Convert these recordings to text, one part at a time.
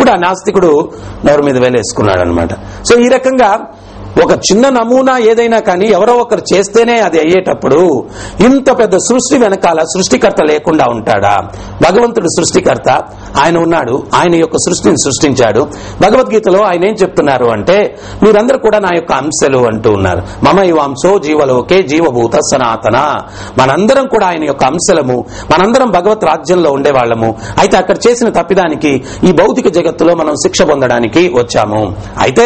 అప్పుడు ఆ నాస్తికుడు నోరు మీద వేలేసుకున్నాడు అనమాట సో ఈ రకంగా ఒక చిన్న నమూనా ఏదైనా కానీ ఎవరో ఒకరు చేస్తేనే అది అయ్యేటప్పుడు ఇంత పెద్ద సృష్టి వెనకాల సృష్టికర్త లేకుండా ఉంటాడా భగవంతుడు సృష్టికర్త ఆయన ఉన్నాడు ఆయన యొక్క సృష్టిని సృష్టించాడు భగవద్గీతలో ఆయన ఏం చెప్తున్నారు అంటే మీరందరూ కూడా నా యొక్క అంశలు అంటూ ఉన్నారు మమ ఇవాంశో జీవలోకే జీవభూత సనాతన మనందరం కూడా ఆయన యొక్క అంశలము మనందరం భగవత్ రాజ్యంలో ఉండేవాళ్ళము అయితే అక్కడ చేసిన తప్పిదానికి ఈ భౌతిక జగత్తులో మనం శిక్ష పొందడానికి వచ్చాము అయితే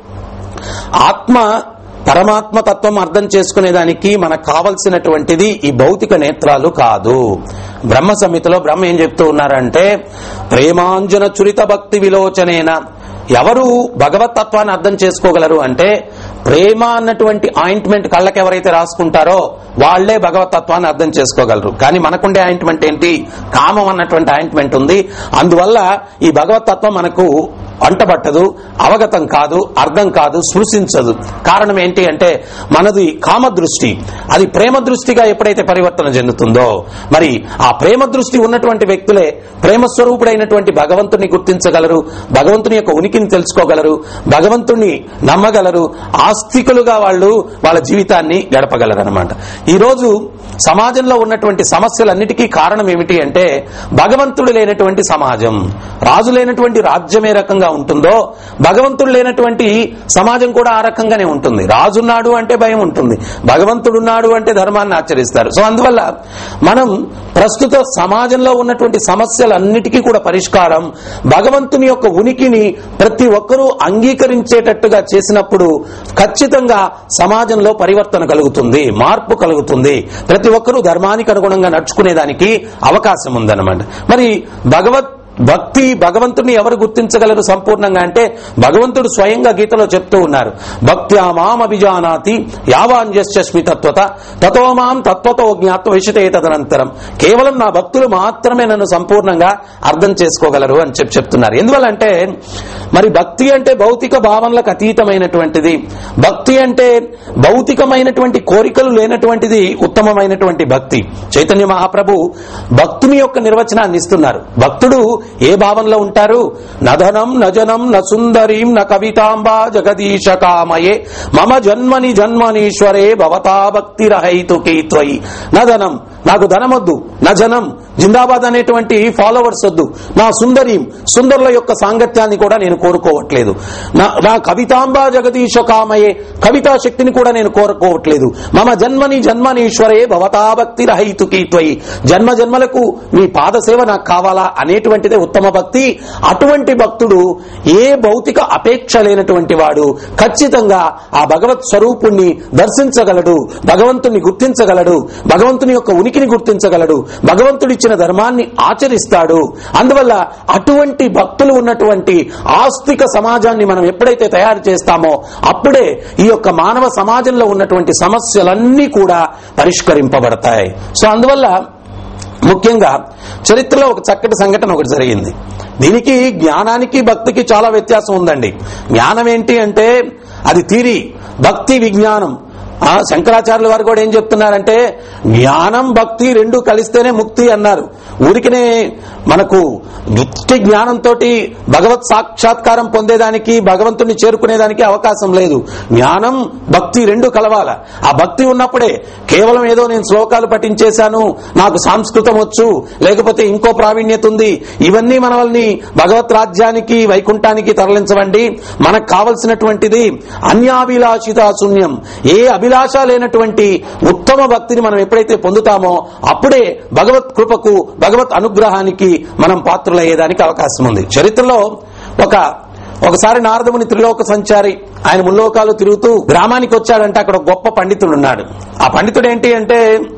ఆత్మ పరమాత్మ తత్వం అర్థం చేసుకునేదానికి మనకు కావలసినటువంటిది ఈ భౌతిక నేత్రాలు కాదు బ్రహ్మ సంహితలో బ్రహ్మ ఏం చెప్తూ ఉన్నారంటే ప్రేమాంజన చురిత భక్తి విలోచనేన ఎవరు భగవతత్వాన్ని అర్థం చేసుకోగలరు అంటే ప్రేమ అన్నటువంటి ఆయింట్మెంట్ కళ్ళకి ఎవరైతే రాసుకుంటారో వాళ్లే భగవతత్వాన్ని అర్థం చేసుకోగలరు కానీ మనకుండే ఆయింట్మెంట్ ఏంటి కామం అన్నటువంటి ఆయింట్మెంట్ ఉంది అందువల్ల ఈ భగవతత్వం మనకు అంటబట్టదు అవగతం కాదు అర్థం కాదు స్పృశించదు కారణం ఏంటి అంటే మనది కామ దృష్టి అది ప్రేమ దృష్టిగా ఎప్పుడైతే పరివర్తన చెందుతుందో మరి ఆ ప్రేమ దృష్టి ఉన్నటువంటి వ్యక్తులే ప్రేమ స్వరూపుడైనటువంటి భగవంతుని గుర్తించగలరు భగవంతుని యొక్క ఉనికిని తెలుసుకోగలరు భగవంతుని నమ్మగలరు ఆస్తికులుగా వాళ్ళు వాళ్ళ జీవితాన్ని గడపగలరు అనమాట ఈ రోజు సమాజంలో ఉన్నటువంటి సమస్యలన్నిటికీ కారణం ఏమిటి అంటే భగవంతుడు లేనటువంటి సమాజం రాజు లేనటువంటి రాజ్యం ఏ రకంగా ఉంటుందో భగవంతుడు లేనటువంటి సమాజం కూడా ఆ రకంగానే ఉంటుంది రాజున్నాడు అంటే భయం ఉంటుంది భగవంతుడున్నాడు అంటే ధర్మాన్ని ఆచరిస్తారు సో అందువల్ల మనం ప్రస్తుత సమాజంలో ఉన్నటువంటి సమస్యలన్నిటికీ కూడా పరిష్కారం భగవంతుని యొక్క ఉనికిని ప్రతి ఒక్కరూ అంగీకరించేటట్టుగా చేసినప్పుడు ఖచ్చితంగా సమాజంలో పరివర్తన కలుగుతుంది మార్పు కలుగుతుంది ప్రతి ఒక్కరూ ధర్మానికి అనుగుణంగా నడుచుకునేదానికి అవకాశం ఉందన్నమాట మరి భగవత్ భక్తి భగవంతుని ఎవరు గుర్తించగలరు సంపూర్ణంగా అంటే భగవంతుడు స్వయంగా గీతలో చెప్తూ ఉన్నారు భక్త్యా మాం అభిజానాతి యావాంజస్మి తత్వత తతో మాం తత్వతో జ్ఞాత్వ విషతే తదనంతరం కేవలం నా భక్తులు మాత్రమే నన్ను సంపూర్ణంగా అర్థం చేసుకోగలరు అని చెప్పి చెప్తున్నారు ఎందువల్లంటే మరి భక్తి అంటే భౌతిక భావనలకు అతీతమైనటువంటిది భక్తి అంటే భౌతికమైనటువంటి కోరికలు లేనటువంటిది ఉత్తమమైనటువంటి భక్తి చైతన్య మహాప్రభు భక్తుని యొక్క నిర్వచనాన్ని ఇస్తున్నారు భక్తుడు ఏ భావంలో ఉంటారు నధనం నజనం న సుందరీం న కవితాంబా జగదీశ కామయే మమ జన్మని జన్మనీశ్వరే భవతా భక్తి రహైతుకి త్వయి నధనం నాకు ధనమొద్దు నా జనం జిందాబాద్ అనేటువంటి ఫాలోవర్స్ వద్దు నా సుందరీం సుందరుల యొక్క సాంగత్యాన్ని కూడా నేను కోరుకోవట్లేదు నా నా కవితాంబా జగదీశ కామయే కవితా శక్తిని కూడా నేను కోరుకోవట్లేదు మమ జన్మని జన్మనీశ్వరే భవతా భక్తి రహైతుకి త్వయి జన్మ జన్మలకు మీ పాదసేవ నాకు కావాలా అనేటువంటిదే ఉత్తమ భక్తి అటువంటి భక్తుడు ఏ భౌతిక అపేక్ష లేనటువంటి వాడు ఖచ్చితంగా ఆ భగవత్ స్వరూపుణ్ణి దర్శించగలడు భగవంతుని గుర్తించగలడు భగవంతుని యొక్క ఉనికిని గుర్తించగలడు భగవంతుడిచ్చిన ధర్మాన్ని ఆచరిస్తాడు అందువల్ల అటువంటి భక్తులు ఉన్నటువంటి ఆస్తిక సమాజాన్ని మనం ఎప్పుడైతే తయారు చేస్తామో అప్పుడే ఈ యొక్క మానవ సమాజంలో ఉన్నటువంటి సమస్యలన్నీ కూడా పరిష్కరింపబడతాయి సో అందువల్ల ముఖ్యంగా చరిత్రలో ఒక చక్కటి సంఘటన ఒకటి జరిగింది దీనికి జ్ఞానానికి భక్తికి చాలా వ్యత్యాసం ఉందండి జ్ఞానం ఏంటి అంటే అది తీరి భక్తి విజ్ఞానం ఆ శంకరాచార్యుల వారు కూడా ఏం చెప్తున్నారంటే జ్ఞానం భక్తి రెండు కలిస్తేనే ముక్తి అన్నారు ఊరికినే మనకు వృత్తి జ్ఞానంతో భగవత్ సాక్షాత్కారం పొందేదానికి భగవంతుని చేరుకునేదానికి అవకాశం లేదు జ్ఞానం భక్తి రెండు కలవాల ఆ భక్తి ఉన్నప్పుడే కేవలం ఏదో నేను శ్లోకాలు పఠించేశాను నాకు సంస్కృతం వచ్చు లేకపోతే ఇంకో ప్రావీణ్యత ఉంది ఇవన్నీ మనల్ని భగవత్ రాజ్యానికి వైకుంఠానికి తరలించవండి మనకు కావలసినటువంటిది అన్యాభిలాషిత శూన్యం ఏ అభిలాష లేనటువంటి ఉత్తమ భక్తిని మనం ఎప్పుడైతే పొందుతామో అప్పుడే భగవత్ కృపకు భగవత్ అనుగ్రహానికి మనం పాత్రులయ్యేదానికి అవకాశం ఉంది చరిత్రలో ఒక ఒకసారి నారదముని త్రిలోక సంచారి ఆయన ముల్లోకాలు తిరుగుతూ గ్రామానికి వచ్చాడంటే అక్కడ ఒక గొప్ప పండితుడు ఉన్నాడు ఆ పండితుడు ఏంటి అంటే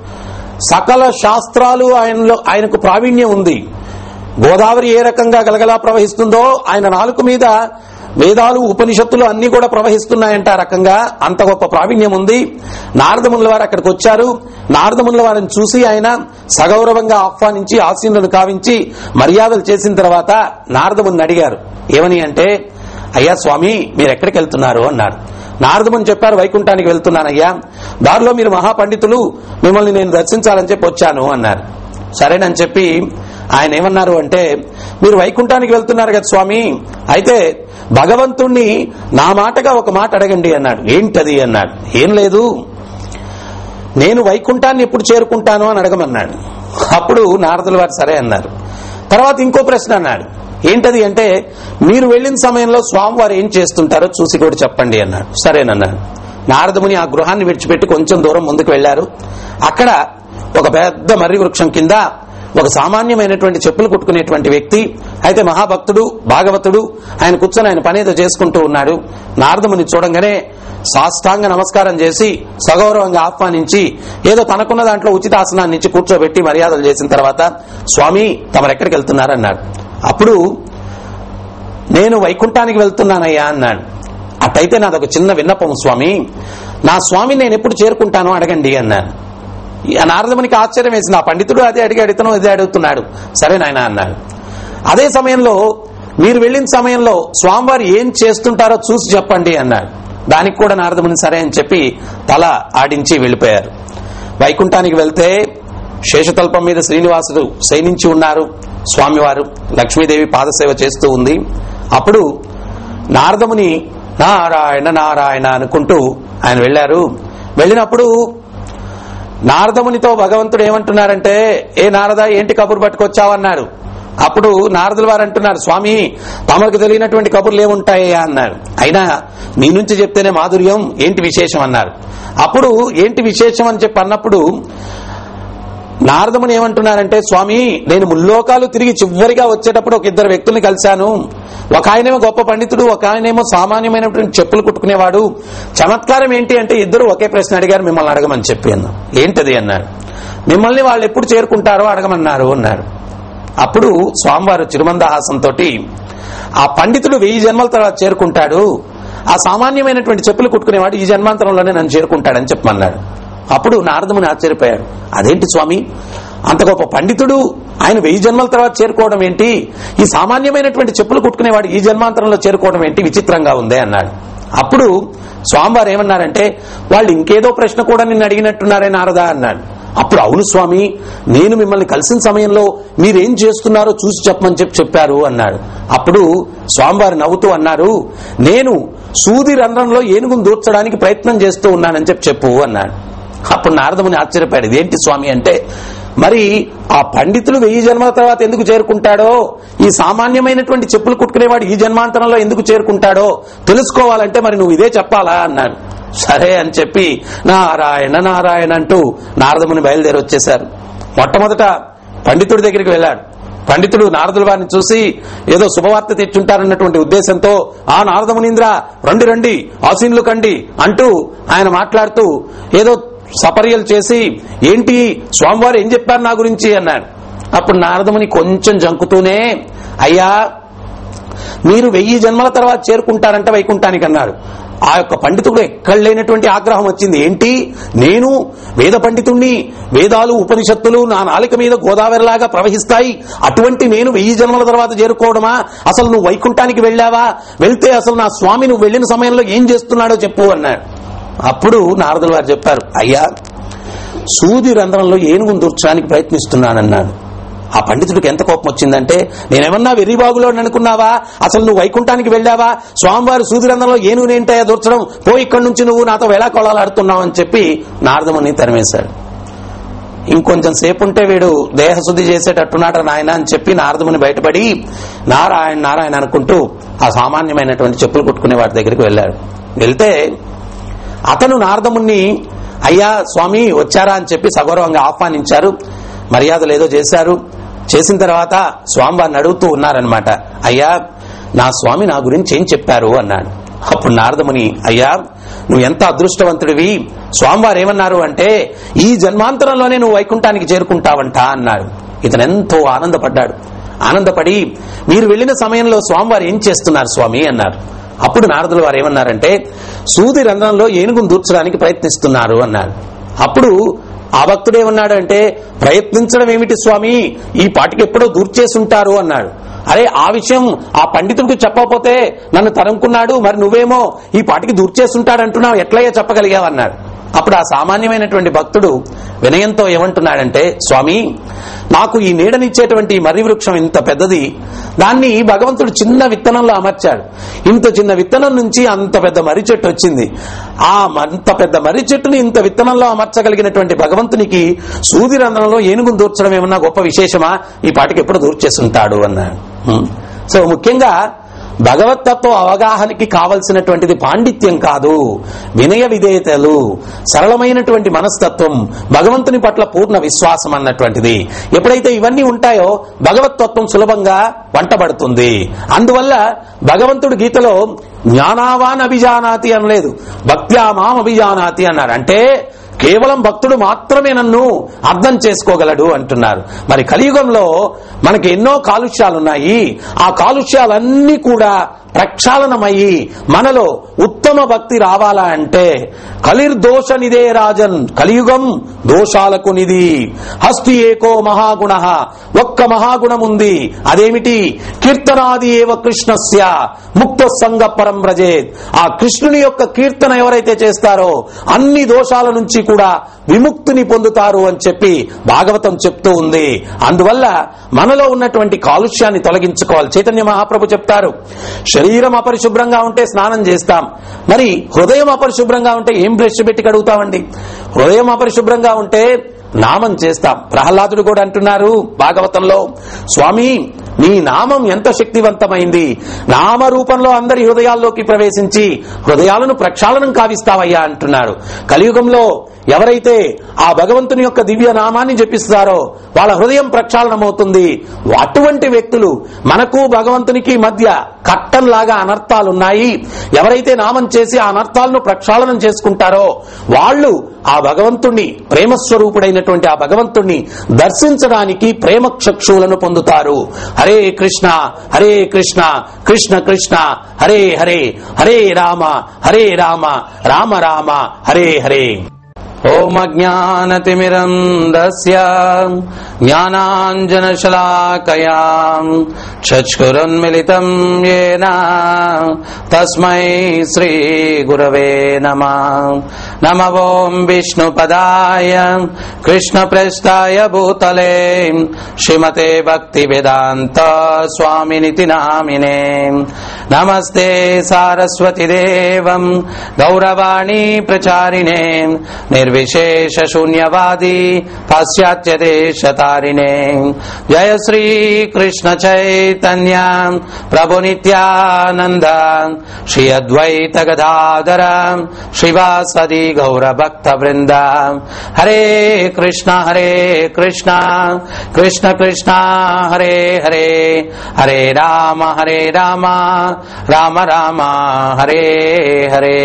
సకల శాస్త్రాలు ఆయనలో ఆయనకు ప్రావీణ్యం ఉంది గోదావరి ఏ రకంగా గలగలా ప్రవహిస్తుందో ఆయన నాలుక మీద వేదాలు ఉపనిషత్తులు అన్ని కూడా ప్రవహిస్తున్నాయంట ఆ రకంగా అంత గొప్ప ప్రావీణ్యం ఉంది నారదముల వారు అక్కడికి వచ్చారు నారదముల వారిని చూసి ఆయన సగౌరవంగా ఆహ్వానించి ఆసీనులను కావించి మర్యాదలు చేసిన తర్వాత నారదముని అడిగారు ఏమని అంటే అయ్యా స్వామి మీరు ఎక్కడికి వెళ్తున్నారు అన్నారు నారదముని చెప్పారు వైకుంఠానికి వెళ్తున్నానయ్యా దారిలో మీరు మహాపండితులు మిమ్మల్ని నేను దర్శించాలని చెప్పి వచ్చాను అన్నారు సరేనని చెప్పి ఆయన ఏమన్నారు అంటే మీరు వైకుంఠానికి వెళ్తున్నారు కదా స్వామి అయితే భగవంతుణ్ణి నా మాటగా ఒక మాట అడగండి అన్నాడు ఏంటది అన్నాడు ఏం లేదు నేను వైకుంఠాన్ని ఎప్పుడు చేరుకుంటాను అని అడగమన్నాడు అప్పుడు నారదుల వారు సరే అన్నారు తర్వాత ఇంకో ప్రశ్న అన్నాడు ఏంటది అంటే మీరు వెళ్ళిన సమయంలో స్వామివారు ఏం చేస్తుంటారో చూసి కూడా చెప్పండి అన్నాడు సరేనన్నాడు నారదముని ఆ గృహాన్ని విడిచిపెట్టి కొంచెం దూరం ముందుకు వెళ్లారు అక్కడ ఒక పెద్ద మర్రి వృక్షం కింద ఒక సామాన్యమైనటువంటి చెప్పులు కుట్టుకునేటువంటి వ్యక్తి అయితే మహాభక్తుడు భాగవతుడు ఆయన కూర్చొని ఆయన పనేదో చేసుకుంటూ ఉన్నాడు నారదముని చూడంగానే సాష్టాంగ నమస్కారం చేసి సగౌరవంగా ఆహ్వానించి ఏదో తనకున్న దాంట్లో ఉచితాసనాన్ని ఇచ్చి కూర్చోబెట్టి మర్యాదలు చేసిన తర్వాత స్వామి తమరెక్కడికి వెళ్తున్నారన్నాడు అప్పుడు నేను వైకుంఠానికి వెళ్తున్నానయ్యా అన్నాడు అట్టయితే నాదొక చిన్న విన్నపం స్వామి నా స్వామిని నేను ఎప్పుడు చేరుకుంటానో అడగండి అన్నాను ఆ నారదమునికి ఆశ్చర్యం వేసింది ఆ పండితుడు అదే అడిగాడు ఇతను అదే అడుగుతున్నాడు సరే నాయన అన్నాడు అదే సమయంలో మీరు వెళ్ళిన సమయంలో స్వామివారు ఏం చేస్తుంటారో చూసి చెప్పండి అన్నాడు దానికి కూడా నారదముని సరే అని చెప్పి తల ఆడించి వెళ్ళిపోయారు వైకుంఠానికి వెళ్తే శేషతల్పం మీద శ్రీనివాసుడు శయనించి ఉన్నారు స్వామివారు లక్ష్మీదేవి పాదసేవ చేస్తూ ఉంది అప్పుడు నారదముని నారాయణ నారాయణ అనుకుంటూ ఆయన వెళ్ళారు వెళ్ళినప్పుడు నారదమునితో భగవంతుడు ఏమంటున్నారంటే ఏ నారద ఏంటి కబురు పట్టుకొచ్చావన్నారు అప్పుడు నారదుల వారు అంటున్నారు స్వామి తమకు తెలియనటువంటి కబుర్లు ఏముంటాయా అన్నారు అయినా నీ నుంచి చెప్తేనే మాధుర్యం ఏంటి విశేషం అన్నారు అప్పుడు ఏంటి విశేషం అని చెప్పి అన్నప్పుడు నారదముని ఏమంటున్నారంటే స్వామి నేను ముల్లోకాలు తిరిగి చివరిగా వచ్చేటప్పుడు ఒక ఇద్దరు వ్యక్తుల్ని కలిశాను ఒక ఆయనేమో గొప్ప పండితుడు ఒక ఆయనేమో సామాన్యమైనటువంటి చెప్పులు కుట్టుకునేవాడు చమత్కారం ఏంటి అంటే ఇద్దరు ఒకే ప్రశ్న అడిగారు మిమ్మల్ని అడగమని చెప్పి అన్నా ఏంటది అన్నాడు మిమ్మల్ని వాళ్ళు ఎప్పుడు చేరుకుంటారో అడగమన్నారు అన్నారు అప్పుడు స్వామివారు చిరుమందహాసంతో ఆ పండితుడు వెయ్యి జన్మల తర్వాత చేరుకుంటాడు ఆ సామాన్యమైనటువంటి చెప్పులు కుట్టుకునేవాడు ఈ జన్మాంతరంలోనే నన్ను చేరుకుంటాడని చెప్పమన్నాడు అప్పుడు నారదముని ఆశ్చర్యపోయాడు అదేంటి స్వామి అంత గొప్ప పండితుడు ఆయన వెయ్యి జన్మల తర్వాత చేరుకోవడం ఏంటి ఈ సామాన్యమైనటువంటి చెప్పులు కుట్టుకునేవాడు ఈ జన్మాంతరంలో చేరుకోవడం ఏంటి విచిత్రంగా ఉందే అన్నాడు అప్పుడు స్వామివారు ఏమన్నారంటే వాళ్ళు ఇంకేదో ప్రశ్న కూడా నిన్ను అడిగినట్టున్నారే నారదా అన్నాడు అప్పుడు అవును స్వామి నేను మిమ్మల్ని కలిసిన సమయంలో మీరేం చేస్తున్నారో చూసి చెప్పమని చెప్పి చెప్పారు అన్నాడు అప్పుడు స్వామివారు నవ్వుతూ అన్నారు నేను సూది రంధ్రంలో ఏనుగును దూర్చడానికి ప్రయత్నం చేస్తూ ఉన్నానని చెప్పి చెప్పు అన్నాడు అప్పుడు నారదముని ఆశ్చర్యపోయాడు ఇదేంటి స్వామి అంటే మరి ఆ పండితులు వెయ్యి జన్మల తర్వాత ఎందుకు చేరుకుంటాడో ఈ సామాన్యమైనటువంటి చెప్పులు కుట్టుకునేవాడు ఈ జన్మాంతరంలో ఎందుకు చేరుకుంటాడో తెలుసుకోవాలంటే మరి నువ్వు ఇదే చెప్పాలా అన్నాడు సరే అని చెప్పి నారాయణ నారాయణ అంటూ నారదముని బయలుదేరి వచ్చేశారు మొట్టమొదట పండితుడి దగ్గరికి వెళ్ళాడు పండితుడు నారదుల వారిని చూసి ఏదో శుభవార్త తెచ్చుంటారన్నటువంటి ఉద్దేశంతో ఆ నారదమునీంద్ర రండి రండి ఆసీనులు కండి అంటూ ఆయన మాట్లాడుతూ ఏదో సపర్యలు చేసి ఏంటి స్వామివారు ఏం చెప్పారు నా గురించి అన్నాడు అప్పుడు నారదముని కొంచెం జంకుతూనే అయ్యా మీరు వెయ్యి జన్మల తర్వాత చేరుకుంటారంట వైకుంఠానికి అన్నారు ఆ యొక్క పండితుడు ఎక్కడ లేనటువంటి ఆగ్రహం వచ్చింది ఏంటి నేను వేద పండితుణ్ణి వేదాలు ఉపనిషత్తులు నా నాలిక మీద గోదావరిలాగా ప్రవహిస్తాయి అటువంటి నేను వెయ్యి జన్మల తర్వాత చేరుకోవడమా అసలు నువ్వు వైకుంఠానికి వెళ్ళావా వెళ్తే అసలు నా స్వామి నువ్వు వెళ్ళిన సమయంలో ఏం చేస్తున్నాడో చెప్పు అన్నాడు అప్పుడు నారదుల వారు చెప్పారు అయ్యా సూది రంధ్రంలో ఏనుగును దూర్చడానికి ప్రయత్నిస్తున్నానన్నాడు ఆ పండితుడికి ఎంత కోపం వచ్చిందంటే నేనేమన్నా వెర్రిబాగులో అనుకున్నావా అసలు నువ్వు వైకుంఠానికి వెళ్ళావా స్వామివారి సూదిరంధంలో ఏనుగు నేంటాయా దూర్చడం పో ఇక్కడి నుంచి నువ్వు నాతో వేళాకోళాలు ఆడుతున్నావు అని చెప్పి నారదముని తరిమేశాడు ఇంకొంచెం సేపు ఉంటే వీడు దేహశుద్ధి చేసేటట్టున్నాడు నాయన అని చెప్పి నారదముని బయటపడి నారాయణ నారాయణ అనుకుంటూ ఆ సామాన్యమైనటువంటి చెప్పులు కుట్టుకునే వాటి దగ్గరికి వెళ్ళాడు వెళ్తే అతను నారదముని అయ్యా స్వామి వచ్చారా అని చెప్పి సగౌరవంగా ఆహ్వానించారు మర్యాదలు ఏదో చేశారు చేసిన తర్వాత స్వామివారిని అడుగుతూ ఉన్నారనమాట అయ్యా నా స్వామి నా గురించి ఏం చెప్పారు అన్నాడు అప్పుడు నారదముని అయ్యా నువ్వు ఎంత అదృష్టవంతుడివి స్వామివారు ఏమన్నారు అంటే ఈ జన్మాంతరంలోనే నువ్వు వైకుంఠానికి చేరుకుంటావంట అన్నాడు ఇతను ఎంతో ఆనందపడ్డాడు ఆనందపడి మీరు వెళ్ళిన సమయంలో స్వామివారు ఏం చేస్తున్నారు స్వామి అన్నారు అప్పుడు నారదుల వారు ఏమన్నారంటే సూది రంధ్రంలో ఏనుగును దూర్చడానికి ప్రయత్నిస్తున్నారు అన్నాడు అప్పుడు ఆ భక్తుడు ఏమన్నాడు అంటే ప్రయత్నించడం ఏమిటి స్వామి ఈ పాటికి ఎప్పుడో దూర్చేసుంటారు అన్నాడు అరే ఆ విషయం ఆ పండితుడికి చెప్పకపోతే నన్ను తరుముకున్నాడు మరి నువ్వేమో ఈ పాటికి దూర్చేసుంటాడు అంటున్నావు ఎట్లయ్యా చెప్పగలిగావు అన్నాడు అప్పుడు ఆ సామాన్యమైనటువంటి భక్తుడు వినయంతో ఏమంటున్నాడంటే స్వామి నాకు ఈ నీడనిచ్చేటువంటి ఈ మర్రి వృక్షం ఇంత పెద్దది దాన్ని భగవంతుడు చిన్న విత్తనంలో అమర్చాడు ఇంత చిన్న విత్తనం నుంచి అంత పెద్ద మర్రి చెట్టు వచ్చింది ఆ అంత పెద్ద మర్రి చెట్టుని ఇంత విత్తనంలో అమర్చగలిగినటువంటి భగవంతునికి సూది రంధ్రంలో ఏనుగును దూర్చడం ఏమన్నా గొప్ప విశేషమా ఈ పాటికి ఎప్పుడు దూర్చేస్తుంటాడు అన్నాడు హ్మ్. సో ముఖ్యంగా భగవతత్వ అవగాహనకి కావలసినటువంటిది పాండిత్యం కాదు వినయ విధేయతలు సరళమైనటువంటి మనస్తత్వం భగవంతుని పట్ల పూర్ణ విశ్వాసం అన్నటువంటిది ఎప్పుడైతే ఇవన్నీ ఉంటాయో భగవతత్వం సులభంగా వంటబడుతుంది అందువల్ల భగవంతుడు గీతలో జ్ఞానావాన్ అభిజానాతి అనలేదు భక్త్యామాం అభిజానాతి అన్నారు అంటే కేవలం భక్తుడు మాత్రమే నన్ను అర్థం చేసుకోగలడు అంటున్నారు మరి కలియుగంలో మనకి ఎన్నో కాలుష్యాలున్నాయి ఆ కాలుష్యాలన్నీ కూడా ప్రక్షాళనమయ్యి మనలో ఉత్తమ భక్తి రావాలా అంటే కలిర్దోష నిదే రాజన్ కలియుగం దోషాలకు నిధి హస్తి ఏకో మహాగుణ ఒక్క మహాగుణం ఉంది అదేమిటి కీర్తనాది ఏవ కృష్ణస్య ముక్త సంగ పరం వ్రజేత్ ఆ కృష్ణుని యొక్క కీర్తన ఎవరైతే చేస్తారో అన్ని దోషాల నుంచి కూడా విముక్తిని పొందుతారు అని చెప్పి భాగవతం చెప్తూ ఉంది అందువల్ల మనలో ఉన్నటువంటి కాలుష్యాన్ని తొలగించుకోవాలి చైతన్య మహాప్రభు చెప్తారు శరీరం అపరిశుభ్రంగా ఉంటే స్నానం చేస్తాం మరి హృదయం అపరిశుభ్రంగా ఉంటే ఏం బ్రష్ పెట్టి కడుగుతామండి హృదయం అపరిశుభ్రంగా ఉంటే నామం చేస్తాం ప్రహ్లాదుడు కూడా అంటున్నారు భాగవతంలో స్వామి నీ నామం ఎంత శక్తివంతమైంది నామ రూపంలో అందరి హృదయాల్లోకి ప్రవేశించి హృదయాలను ప్రక్షాళనం కావిస్తావయ్యా అంటున్నారు కలియుగంలో ఎవరైతే ఆ భగవంతుని యొక్క దివ్య నామాన్ని జపిస్తారో వాళ్ళ హృదయం ప్రక్షాళనమవుతుంది అటువంటి వ్యక్తులు మనకు భగవంతునికి మధ్య కట్టంలాగా అనర్థాలున్నాయి ఎవరైతే నామం చేసి ఆ అనర్థాలను ప్రక్షాళనం చేసుకుంటారో వాళ్ళు ఆ భగవంతుణ్ణి ప్రేమస్వరూపుడైనటువంటి ఆ భగవంతుణ్ణి దర్శించడానికి ప్రేమ చక్షువులను పొందుతారు హరే కృష్ణ హరే కృష్ణ కృష్ణ కృష్ణ హరే హరే హరే రామ హరే రామ రామ రామ హరే హరే ఓం అజ్ఞానతిమిరం దస్య జ్ఞానాంజనశలాకయా చక్షురున్మిళితం ఏన తస్మై శ్రీ గురవే నమ నమ ఓం విష్ణుపదాయ కృష్ణప్రస్థాయ భూతలే శ్రీమతే భక్తి వేదాంత స్వామినితి నామినే నమస్తే సారస్వతి దేవం గౌరవాణి ప్రచారిణే నిర్విశేష శూన్యవాది పాశ్చాత్య దేశతారిణే జయ శ్రీ కృష్ణ చైతన్య ప్రభు నిత్యానంద శ్రీ అద్వైత గదాధర శ్రీవాసది గౌర భక్త బృంద హరే కృష్ణ హరే కృష్ణ కృష్ణ కృష్ణ హరే హరే హరే రామ హరే రామ రామ రామ హరే హరే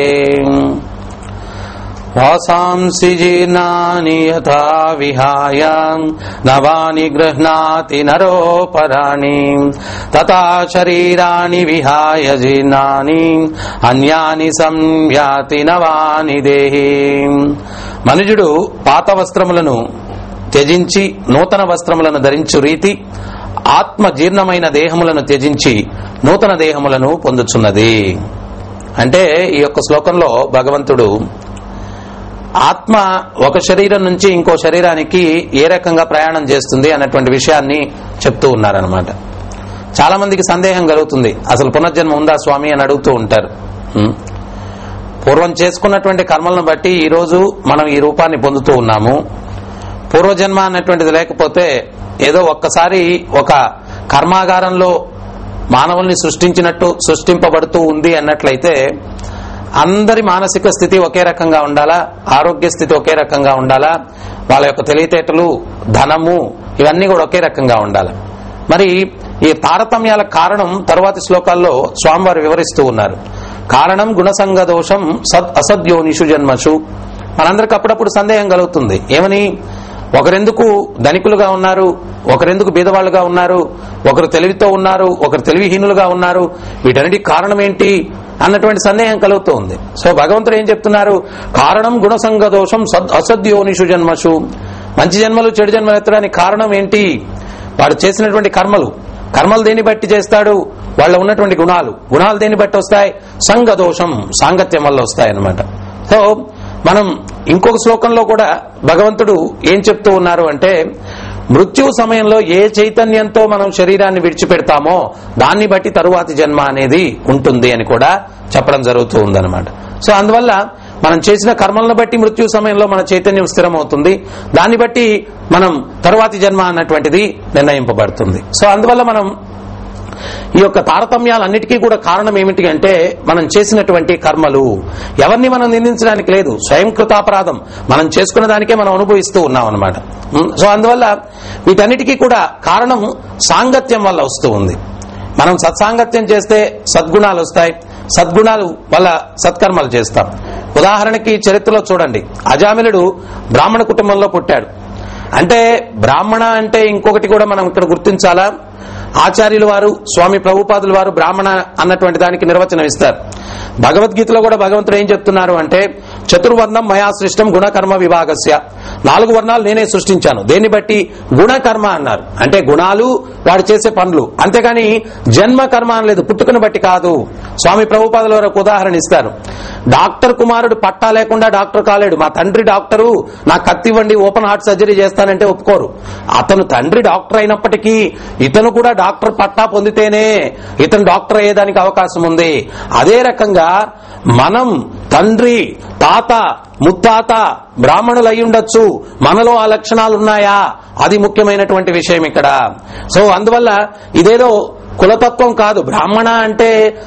వాసాంసి జీర్ణాని యథా విహాయ నవాని గృహ్ణాతి నరోపరాణి తథా శరీరాణి విహాయ జీర్ణాని అన్యాని సంయాతి నవాని దేహి మనుజుడు పాత వస్త్రములను త్యజించి నూతన వస్త్రములను ధరించు రీతి ఆత్మ జీర్ణమైన దేహములను త్యజించి నూతన దేహములను పొందుచున్నది అంటే ఈ యొక్క శ్లోకంలో భగవంతుడు ఆత్మ ఒక శరీరం నుంచి ఇంకో శరీరానికి ఏ రకంగా ప్రయాణం చేస్తుంది అన్నటువంటి విషయాన్ని చెప్తూ ఉన్నారనమాట చాలా మందికి సందేహం కలుగుతుంది అసలు పునర్జన్మ ఉందా స్వామి అని అడుగుతూ ఉంటారు ఉం. పూర్వం చేసుకున్నటువంటి కర్మలను బట్టి ఈ రోజు మనం ఈ రూపాన్ని పొందుతూ ఉన్నాము పూర్వజన్మ అన్నటువంటిది లేకపోతే ఏదో ఒక్కసారి ఒక కర్మాగారంలో మానవుల్ని సృష్టించినట్టు సృష్టింపబడుతూ ఉంది అన్నట్లయితే అందరి మానసిక స్థితి ఒకే రకంగా ఉండాలా ఆరోగ్య స్థితి ఒకే రకంగా ఉండాలా వాళ్ళ యొక్క తెలివితేటలు ధనము ఇవన్నీ కూడా ఒకే రకంగా ఉండాలి మరి ఈ తారతమ్యాల కారణం తరువాతి శ్లోకాల్లో స్వామివారు వివరిస్తూ ఉన్నారు కారణం గుణసంగ దోషం సద్ అసద్యోనిషు జన్మషు మనందరికి అప్పుడప్పుడు సందేహం కలుగుతుంది ఏమని ఒకరెందుకు ధనికులుగా ఉన్నారు ఒకరెందుకు బీదవాళ్లుగా ఉన్నారు ఒకరు తెలివితో ఉన్నారు ఒకరు తెలివిహీనులుగా ఉన్నారు వీటన్నిటికి కారణం ఏంటి అన్నటువంటి సందేహం కలుగుతూ ఉంది సో భగవంతుడు ఏం చెప్తున్నారు కారణం గుణసంగ దోషం సద్ అసద్యోనిషు జన్మషు మంచి జన్మలు చెడు జన్మలు ఎత్తడానికి కారణం ఏంటి వాడు చేసినటువంటి కర్మలు కర్మలు దేని బట్టి చేస్తాడు వాళ్ళ ఉన్నటువంటి గుణాలు గుణాలు దేని బట్టి వస్తాయి సంఘ దోషం సాంగత్యం వల్ల వస్తాయి అన్నమాట సో మనం ఇంకొక శ్లోకంలో కూడా భగవంతుడు ఏం చెప్తూ ఉన్నారు అంటే మృత్యు సమయంలో ఏ చైతన్యంతో మనం శరీరాన్ని విడిచిపెడతామో దాన్ని బట్టి తరువాతి జన్మ అనేది ఉంటుంది అని కూడా చెప్పడం జరుగుతూ ఉందన్నమాట సో అందువల్ల మనం చేసిన కర్మలను బట్టి మృత్యు సమయంలో మన చైతన్యం స్థిరమవుతుంది దాన్ని బట్టి మనం తరువాతి జన్మ అన్నటువంటిది నిర్ణయింపబడుతుంది సో అందువల్ల మనం ఈ యొక్క తారతమ్యాలన్నిటికీ కూడా కారణం ఏమిటి అంటే మనం చేసినటువంటి కర్మలు ఎవరిని మనం నిందించడానికి లేదు స్వయం కృతాపరాధం మనం చేసుకున్న దానికే మనం అనుభవిస్తూ ఉన్నాం అనమాట సో అందువల్ల వీటన్నిటికీ కూడా కారణం సాంగత్యం వల్ల వస్తూ ఉంది మనం సత్సాంగత్యం చేస్తే సద్గుణాలు వస్తాయి సద్గుణాలు వల్ల సత్కర్మలు చేస్తాం ఉదాహరణకి చరిత్రలో చూడండి అజామిలుడు బ్రాహ్మణ కుటుంబంలో పుట్టాడు అంటే బ్రాహ్మణ అంటే ఇంకొకటి కూడా మనం ఇక్కడ గుర్తించాలా ఆచార్యుల వారు స్వామి ప్రభుపాదుల వారు బ్రాహ్మణ అన్నటువంటి దానికి నిర్వచనం ఇస్తారు భగవద్గీతలో కూడా భగవంతుడు ఏం చెప్తున్నారు అంటే చతుర్వర్ణం మయా సృష్టం గుణకర్మ విభాగస్య నాలుగు వర్ణాలు నేనే సృష్టించాను దేన్ని బట్టి గుణకర్మ అన్నారు అంటే గుణాలు వాడు చేసే పనులు అంతేగాని జన్మ కర్మ అనలేదు పుట్టుకను బట్టి కాదు స్వామి ప్రభుపాదుల వారు ఒక ఉదాహరణ ఇస్తారు డాక్టర్ కుమారుడు పట్టా లేకుండా డాక్టర్ కాలేడు మా తండ్రి డాక్టరు నాకు కత్తి ఇవ్వండి ఓపెన్ హార్ట్ సర్జరీ చేస్తానంటే ఒప్పుకోరు అతను తండ్రి డాక్టర్ అయినప్పటికీ ఇతను కూడా డాక్టర్ పట్టా పొందితేనే ఇతను డాక్టర్ అయ్యేదానికి అవకాశం ఉంది అదే రకంగా మనం తండ్రి తాత ముత్తాత బ్రాహ్మణులు అయి ఉండొచ్చు మనలో ఆ లక్షణాలు ఉన్నాయా అది ముఖ్యమైనటువంటి విషయం ఇక్కడ సో అందువల్ల ఇదేదో కులతత్వం కాదు బ్రాహ్మణ అంటే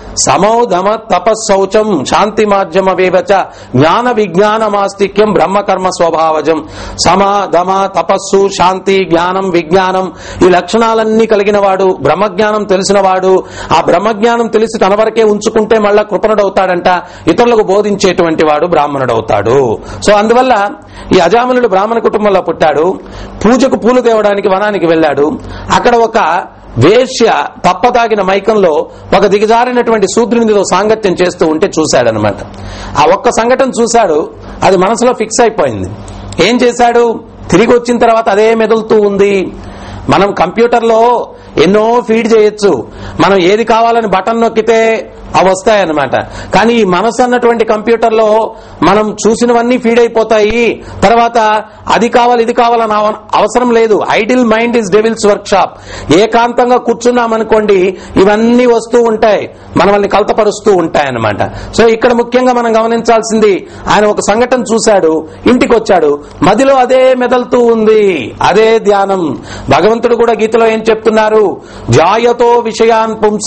సమౌధమ తపశౌచం శాంతి మాధ్యమ వేవచ జ్ఞాన విజ్ఞాన మాస్తిక్యం బ్రహ్మకర్మ స్వభావజం సమ దమ తపస్సు శాంతి జ్ఞానం విజ్ఞానం ఈ లక్షణాలన్నీ కలిగిన వాడు బ్రహ్మజ్ఞానం తెలిసిన వాడు ఆ బ్రహ్మజ్ఞానం తెలిసి తన వరకే ఉంచుకుంటే మళ్ళా కృపణుడవుతాడంట ఇతరులకు బోధించేటువంటి వాడు బ్రాహ్మణుడవుతాడు సో అందువల్ల ఈ అజామునుడు బ్రాహ్మణ కుటుంబంలో పుట్టాడు పూజకు పూలు తేవడానికి వనానికి వెళ్ళాడు అక్కడ ఒక వేశ్య తప్పతాగిన మైకంలో ఒక దిగజారినటువంటి శూద్రునితో సాంగత్యం చేస్తూ ఉంటే చూశాడనమాట ఆ ఒక్క సంఘటన చూశాడు అది మనసులో ఫిక్స్ అయిపోయింది ఏం చేశాడు తిరిగి వచ్చిన తర్వాత అదే మెదులుతూ ఉంది మనం కంప్యూటర్లో ఎన్నో ఫీడ్ చేయొచ్చు మనం ఏది కావాలని బటన్ నొక్కితే అవి వస్తాయన్నమాట కానీ ఈ మనసు అన్నటువంటి కంప్యూటర్ లో మనం చూసినవన్నీ ఫీడ్ అయిపోతాయి తర్వాత అది కావాలి ఇది కావాలని అవ- అవసరం లేదు idle mind is devil's workshop ఏకాంతంగా కూర్చున్నామనుకోండి ఇవన్నీ వస్తూ ఉంటాయి మనల్ని కలతపరుస్తూ ఉంటాయి అన్నమాట సో ఇక్కడ ముఖ్యంగా మనం గమనించాల్సింది ఆయన ఒక సంఘటన చూశాడు ఇంటికి వచ్చాడు మదిలో అదే మెదలుతూ ఉంది అదే ధ్యానం భగవంతుడు కూడా గీతలో ఏం చెప్తున్నారు జాయతో విషయాన్ పుంస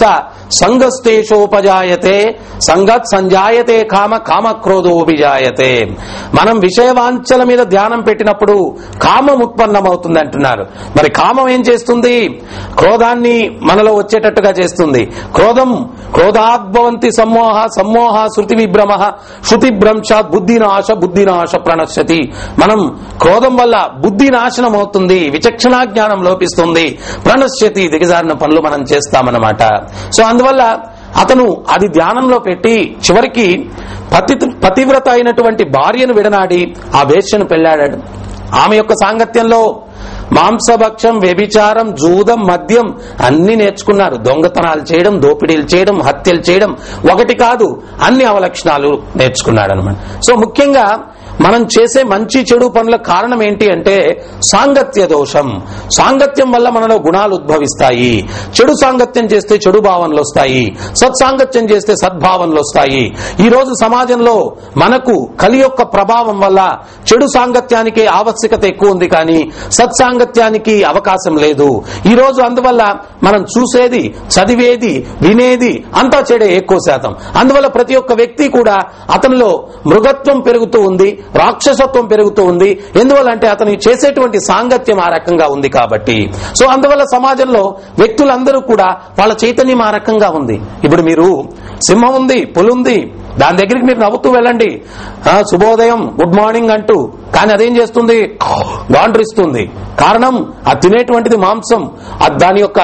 సంగస్తేషోపజాయతే సంగత్ సంజాయతే కామ కామ క్రోధోభిజాయతే మనం విషయవాంఛల మీద ధ్యానం పెట్టినప్పుడు కామం ఉత్పన్నమవుతుంది అంటున్నారు మరి కామం ఏం చేస్తుంది క్రోధాన్ని మనలో వచ్చేటట్టుగా చేస్తుంది క్రోధం క్రోధాద్భవంతి సమ్మోహ సమ్మోహ శృతి విభ్రమ శృతి భ్రంశాత్ బుద్ధినాశ బుద్ధినాశ ప్రణశ్యతి మనం క్రోధం వల్ల బుద్ధి నాశనం అవుతుంది విచక్షణా జ్ఞానం లోపిస్తుంది ప్రణశ్యతి దిగజారిన పనులు మనం చేస్తామన్నమాట సో అందువల్ల అతను అది ధ్యానంలో పెట్టి చివరికి పతి పతివ్రత అయినటువంటి భార్యను విడనాడి ఆ వేశ్యను పెళ్లాడాడు ఆమె యొక్క సాంగత్యంలో మాంసభక్షం వ్యభిచారం జూదం మద్యం అన్ని నేర్చుకున్నారు దొంగతనాలు చేయడం దోపిడీలు చేయడం హత్యలు చేయడం ఒకటి కాదు అన్ని అవలక్షణాలు నేర్చుకున్నాడు అనమాట సో ముఖ్యంగా మనం చేసే మంచి చెడు పనుల కారణం ఏంటి అంటే సాంగత్య దోషం సాంగత్యం వల్ల మనలో గుణాలు ఉద్భవిస్తాయి చెడు సాంగత్యం చేస్తే చెడు భావనలు వస్తాయి సత్సాంగత్యం చేస్తే సద్భావనలు వస్తాయి ఈ రోజు సమాజంలో మనకు కలి యొక్క ప్రభావం వల్ల చెడు సాంగత్యానికి ఆవశ్యకత ఎక్కువ ఉంది కానీ సత్సాంగత్యానికి అవకాశం లేదు ఈ రోజు అందువల్ల మనం చూసేది చదివేది వినేది అంతా చెడే ఎక్కువ శాతం అందువల్ల ప్రతి ఒక్క వ్యక్తి కూడా అతనిలో మృగత్వం పెరుగుతూ ఉంది రాక్షసత్వం పెరుగుతూ ఉంది ఎందువల్ల అంటే అతను చేసేటువంటి సాంగత్యం ఆ రకంగా ఉంది కాబట్టి సో అందువల్ల సమాజంలో వ్యక్తులందరూ కూడా వాళ్ళ చైతన్యం ఆ రకంగా ఉంది ఇప్పుడు మీరు సింహం ఉంది పులి ఉంది దాని దగ్గరికి మీరు నవ్వుతూ వెళ్ళండి ఆ, శుభోదయం గుడ్ మార్నింగ్ అంటూ కానీ అదేం చేస్తుంది గాండ్రిస్తుంది కారణం అది తినేటువంటిది మాంసం అది దాని యొక్క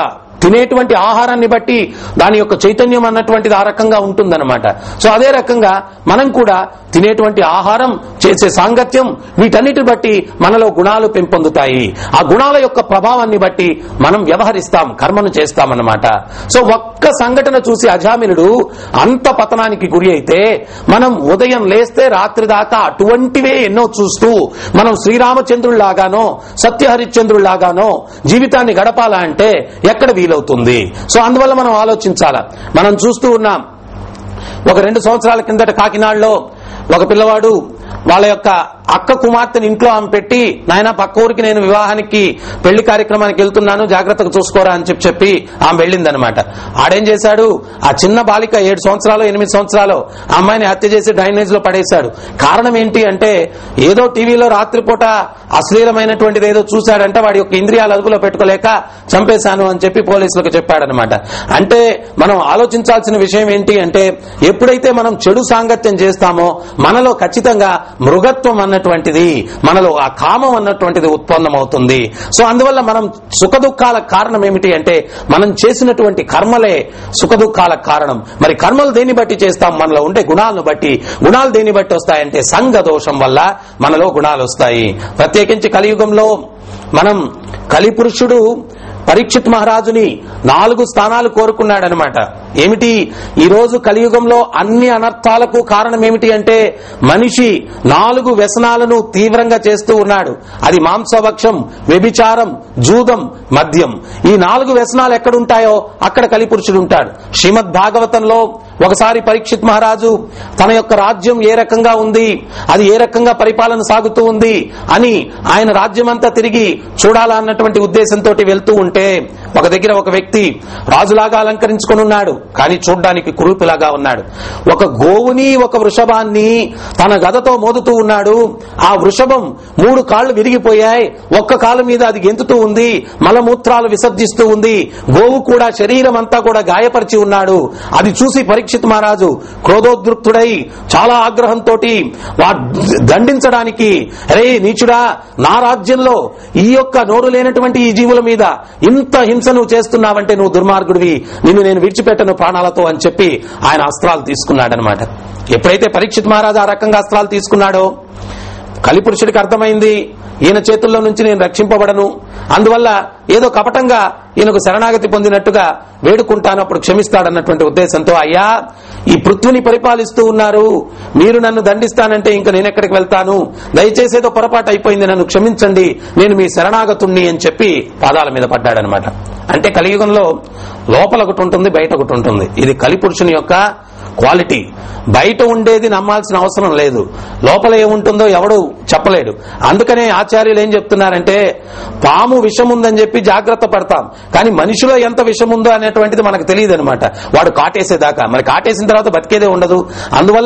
తినేటువంటి ఆహారాన్ని బట్టి దాని యొక్క చైతన్యం అన్నటువంటిది ఆ రకంగా ఉంటుందన్నమాట సో అదే రకంగా మనం కూడా తినేటువంటి ఆహారం చేసే సాంగత్యం వీటన్నిటి బట్టి మనలో గుణాలు పెంపొందుతాయి ఆ గుణాల యొక్క ప్రభావాన్ని బట్టి మనం వ్యవహరిస్తాం కర్మను చేస్తామన్నమాట సో ఒక్క సంఘటన చూసి అజామినుడు అంత పతనానికి గురి అయితే మనం ఉదయం లేస్తే రాత్రి దాకా అటువంటివే ఎన్నో చూస్తూ మనం శ్రీరామచంద్రుల్లాగానో సత్యహరిశ్చంద్రుల్లాగానో జీవితాన్ని గడపాలా అంటే ఎక్కడ వీలవుతుంది సో అందువల్ల మనం ఆలోచించాలా మనం చూస్తూ ఉన్నాం ఒక రెండు సంవత్సరాల కిందట కాకినాడలో ఒక పిల్లవాడు వాళ్ళ యొక్క అక్క కుమార్తెని ఇంట్లో ఆమె పెట్టి నాయన పక్క ఊరికి నేను వివాహానికి పెళ్లి కార్యక్రమానికి వెళ్తున్నాను జాగ్రత్తగా చూసుకోరా అని చెప్పి చెప్పి ఆమె వెళ్ళిందనమాట ఆడేం చేశాడు ఆ చిన్న బాలిక ఏడు సంవత్సరాలు ఎనిమిది సంవత్సరాలు ఆ అమ్మాయిని హత్య చేసి డ్రైనేజ్ లో పడేశాడు కారణం ఏంటి అంటే ఏదో టీవీలో రాత్రిపూట అశ్లీలమైనటువంటిది ఏదో చూశాడంటే వాడి యొక్క ఇంద్రియాలు అదుపులో పెట్టుకోలేక చంపేశాను అని చెప్పి పోలీసులకు చెప్పాడనమాట అంటే మనం ఆలోచించాల్సిన విషయం ఏంటి అంటే ఎప్పుడైతే మనం చెడు సాంగత్యం చేస్తామో మనలో ఖచ్చితంగా మృగత్వం అన్నటువంటిది మనలో ఆ కామం అన్నటువంటిది ఉత్పన్నమవుతుంది సో అందువల్ల మనం సుఖ దుఃఖాల కారణం ఏమిటి అంటే మనం చేసినటువంటి కర్మలే సుఖ దుఃఖాల కారణం మరి కర్మలు దేన్ని బట్టి చేస్తాం మనలో ఉండే గుణాలను బట్టి గుణాలు దేన్ని బట్టి వస్తాయంటే సంఘ దోషం వల్ల మనలో గుణాలు వస్తాయి ప్రత్యేకించి కలియుగంలో మనం కలిపురుషుడు పరీక్షిత్ మహారాజుని నాలుగు స్థానాలు కోరుకున్నాడనమాట ఏమిటి ఈ రోజు కలియుగంలో అన్ని అనర్థాలకు కారణం ఏమిటి అంటే మనిషి నాలుగు వ్యసనాలను తీవ్రంగా చేస్తూ ఉన్నాడు అది మాంసభక్షం వ్యభిచారం జూదం మద్యం ఈ నాలుగు వ్యసనాలు ఎక్కడుంటాయో అక్కడ కలిపురుషుడు ఉంటాడు శ్రీమద్ భాగవతంలో ఒకసారి పరీక్షిత్ మహారాజు తన యొక్క రాజ్యం ఏ రకంగా ఉంది అది ఏ రకంగా పరిపాలన సాగుతూ ఉంది అని ఆయన రాజ్యమంతా తిరిగి చూడాలా అన్నటువంటి ఉద్దేశంతో వెళ్తూ ఉంటే ఒక దగ్గర ఒక వ్యక్తి రాజులాగా అలంకరించుకొని ఉన్నాడు కానీ చూడ్డానికి కురూపిలాగా ఉన్నాడు ఒక గోవుని ఒక వృషభాన్ని తన గదతో మోదుతూ ఉన్నాడు ఆ వృషభం మూడు కాళ్లు విరిగిపోయాయి ఒక్క కాలు మీద అది గెంతుతూ ఉంది మలమూత్రాలు విసర్జిస్తూ ఉంది గోవు కూడా శరీరం అంతా కూడా గాయపరిచి ఉన్నాడు అది చూసి పరీక్షిత్ మహారాజు క్రోధోద్రుక్తుడై చాలా ఆగ్రహంతో దండించడానికి అరే నీచుడా నా రాజ్యంలో ఈ యొక్క నోరు లేనటువంటి ఈ జీవుల మీద ఇంత హింస నువ్వు చేస్తున్నావంటే నువ్వు దుర్మార్గుడివి నిన్ను నేను విడిచిపెట్టను ప్రాణాలతో అని చెప్పి ఆయన అస్త్రాలు తీసుకున్నాడనమాట ఎప్పుడైతే పరీక్షిత్ మహారాజు ఆ రకంగా అస్త్రాలు తీసుకున్నాడో కలిపురుషుడికి అర్థమైంది ఈయన చేతుల్లో నుంచి నేను రక్షింపబడను అందువల్ల ఏదో కపటంగా ఈయనకు శరణాగతి పొందినట్టుగా వేడుకుంటాను అప్పుడు క్షమిస్తాడన్నటువంటి ఉద్దేశంతో అయ్యా ఈ పృథ్వీని పరిపాలిస్తూ ఉన్నారు మీరు నన్ను దండిస్తానంటే ఇంకా నేను ఎక్కడికి వెళ్తాను దయచేసి ఏదో పొరపాటు అయిపోయింది నన్ను క్షమించండి నేను మీ శరణాగతుణ్ణి అని చెప్పి పాదాల మీద పడ్డాడనమాట అంటే కలియుగంలో లోపల ఒకటి ఉంటుంది బయట ఒకటి ఉంటుంది ఇది కలిపురుషుని యొక్క క్వాలిటీ బయట ఉండేది నమ్మాల్సిన అవసరం లేదు లోపల ఏముంటుందో ఎవడు చెప్పలేడు అందుకనే ఆచార్యులు ఏం చెప్తున్నారంటే పాము విషం ఉందని చెప్పి జాగ్రత్త పడతాం కానీ మనిషిలో ఎంత విషం ఉందో అనేటువంటిది మనకు తెలియదు అనమాట వాడు కాటేసేదాకా మరి కాటేసిన తర్వాత బతికేదే ఉండదు అందువల్ల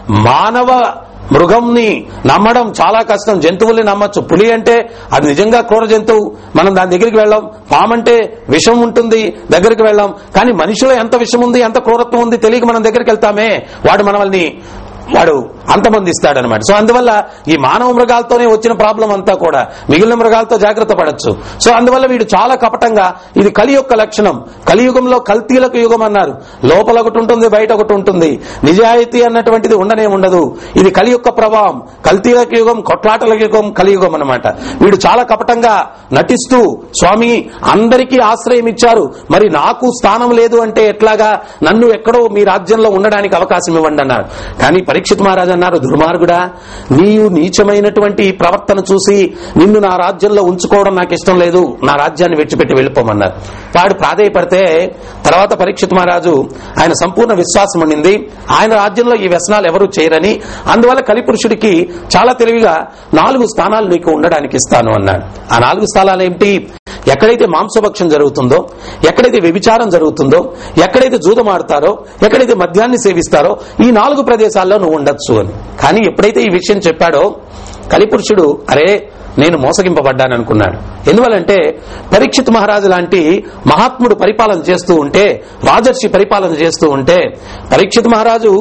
మానవ మృగంని నమ్మడం చాలా కష్టం జంతువుల్ని నమ్మచ్చు పులి అంటే అది నిజంగా క్రూర జంతువు మనం దాని దగ్గరికి వెళ్ళాం పామంటే విషం ఉంటుంది దగ్గరికి వెళ్ళాం కానీ మనిషిలో ఎంత విషం ఉంది ఎంత క్రూరత్వం ఉంది తెలియక మనం దగ్గరికి వెళ్తామే వాడు మనల్ని వాడు అంతమందిస్తాడనమాట సో అందువల్ల ఈ మానవ మృగాలతోనే వచ్చిన ప్రాబ్లం అంతా కూడా మిగిలిన మృగాలతో జాగ్రత్త పడచ్చు సో అందువల్ల వీడు చాలా కపటంగా ఇది కలి యొక్క లక్షణం కలియుగంలో కల్తీలకు యుగం అన్నారు లోపల ఒకటి ఉంటుంది బయట ఒకటి ఉంటుంది నిజాయితీ అన్నటువంటిది ఉండనే ఉండదు ఇది కలి యొక్క ప్రభావం కల్తీలకు యుగం కొట్లాటల యుగం కలియుగం అన్నమాట వీడు చాలా కపటంగా నటిస్తూ స్వామి అందరికీ ఆశ్రయం ఇచ్చారు మరి నాకు స్థానం లేదు అంటే ఎట్లాగా నన్ను ఎక్కడో మీ రాజ్యంలో ఉండడానికి అవకాశం ఇవ్వండి అన్నారు కానీ పరీక్షిత్ మహారాజు అన్నారు దుర్మార్గుడా నీవు నీచమైనటువంటి ఈ ప్రవర్తన చూసి నిన్ను నా రాజ్యంలో ఉంచుకోవడం నాకు ఇష్టం లేదు నా రాజ్యాన్ని విడిచిపెట్టి వెళ్ళిపోమన్నారు వాడు ప్రాధేయపడితే తర్వాత పరీక్షిత్ మహారాజు ఆయన సంపూర్ణ విశ్వాసం ఉండింది ఆయన రాజ్యంలో ఈ వ్యసనాలు ఎవరూ చేయరని అందువల్ల కలిపురుషుడికి చాలా తెలివిగా నాలుగు స్థానాలు నీకు ఉండడానికి ఇస్తాను అన్నాడు ఆ నాలుగు స్థానాలు ఏమిటి ఎక్కడైతే మాంసభక్షం జరుగుతుందో ఎక్కడైతే వ్యభిచారం జరుగుతుందో ఎక్కడైతే జూదమాడతారో ఎక్కడైతే మద్యాన్ని సేవిస్తారో ఈ నాలుగు ప్రదేశాల్లో నువ్వు ఉండొచ్చు అని కానీ ఎప్పుడైతే ఈ విషయం చెప్పాడో కలిపురుషుడు అరే నేను మోసగింపబడ్డాను అనుకున్నాడు ఎందువలంటే పరీక్షిత్ మహారాజు లాంటి మహాత్ముడు పరిపాలన చేస్తూ ఉంటే రాజర్షి పరిపాలన చేస్తూ ఉంటే పరీక్షిత్ మహారాజు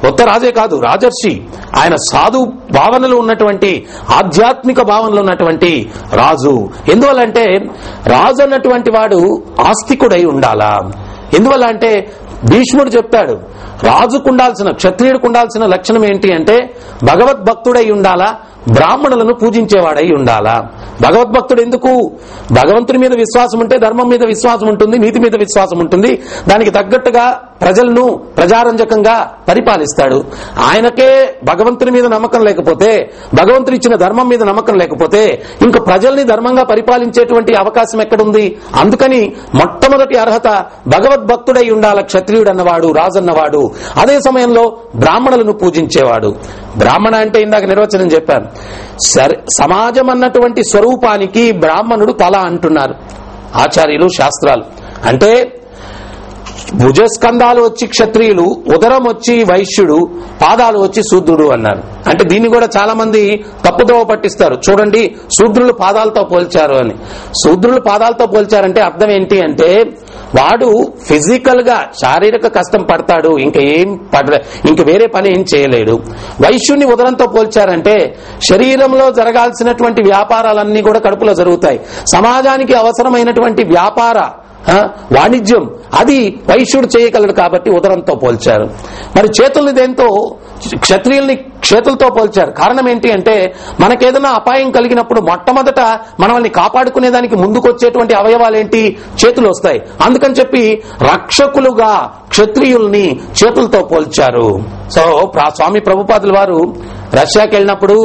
కొత్త రాజే కాదు రాజర్షి ఆయన సాధు భావనలు ఉన్నటువంటి ఆధ్యాత్మిక భావనలు ఉన్నటువంటి రాజు ఎందువల్లంటే రాజు అన్నటువంటి వాడు ఆస్తికుడై ఉండాలా ఎందువల్ల అంటే భీష్ముడు చెప్పాడు రాజుకు ఉండాల్సిన క్షత్రియుడికి ఉండాల్సిన లక్షణం ఏంటి అంటే భగవద్భక్తుడై ఉండాలా బ్రాహ్మణులను పూజించేవాడై ఉండాలా భగవద్భక్తుడు ఎందుకు భగవంతుని మీద విశ్వాసం ఉంటే ధర్మం మీద విశ్వాసం ఉంటుంది నీతి మీద విశ్వాసం ఉంటుంది దానికి తగ్గట్టుగా ప్రజలను ప్రజారంజకంగా పరిపాలిస్తాడు ఆయనకే భగవంతుని మీద నమ్మకం లేకపోతే భగవంతుడు ఇచ్చిన ధర్మం మీద నమ్మకం లేకపోతే ఇంకా ప్రజల్ని ధర్మంగా పరిపాలించేటువంటి అవకాశం ఎక్కడుంది అందుకని మొట్టమొదటి అర్హత భగవద్భక్తుడై ఉండాల క్షత్రియుడు అన్నవాడు రాజు అన్నవాడు అదే సమయంలో బ్రాహ్మణులను పూజించేవాడు బ్రాహ్మణ అంటే ఇందాక నిర్వచనం చెప్పాను సరే సమాజం అన్నటువంటి స్వరూపానికి బ్రాహ్మణుడు తల అంటున్నారు ఆచార్యులు శాస్త్రాలు అంటే భుజస్కంధాలు వచ్చి క్షత్రియులు ఉదరం వచ్చి వైశ్యుడు పాదాలు వచ్చి శూద్రుడు అన్నారు అంటే దీన్ని కూడా చాలా మంది తప్పుదోవ పట్టిస్తారు చూడండి శూద్రులు పాదాలతో పోల్చారు అని శూద్రులు పాదాలతో పోల్చారంటే అర్థం ఏంటి అంటే వాడు ఫిజికల్ గా శారీరక కష్టం పడతాడు ఇంకా ఏం పడ ఇంక వేరే పని ఏం చేయలేడు వైశ్యుని ఉదరంతో పోల్చారంటే శరీరంలో జరగాల్సినటువంటి వ్యాపారాలన్నీ కూడా కడుపులో జరుగుతాయి సమాజానికి అవసరమైనటువంటి వ్యాపార ఆ, వాణిజ్యం అది వైశ్యుడు చేయగలడు కాబట్టి ఉదరంతో పోల్చారు మరి చేతుల్ని దేంతో క్షత్రియుల్ని చేతులతో పోల్చారు కారణం ఏంటి అంటే మనకేదైనా అపాయం కలిగినప్పుడు మొట్టమొదట మనల్ని కాపాడుకునేదానికి ముందుకొచ్చేటువంటి అవయవాలు ఏంటి చేతులు వస్తాయి అందుకని చెప్పి రక్షకులుగా క్షత్రియుల్ని చేతులతో పోల్చారు సో ప్రా- స్వామి ప్రభుపాదుల వారు రష్యాకి వెళ్ళినప్పుడు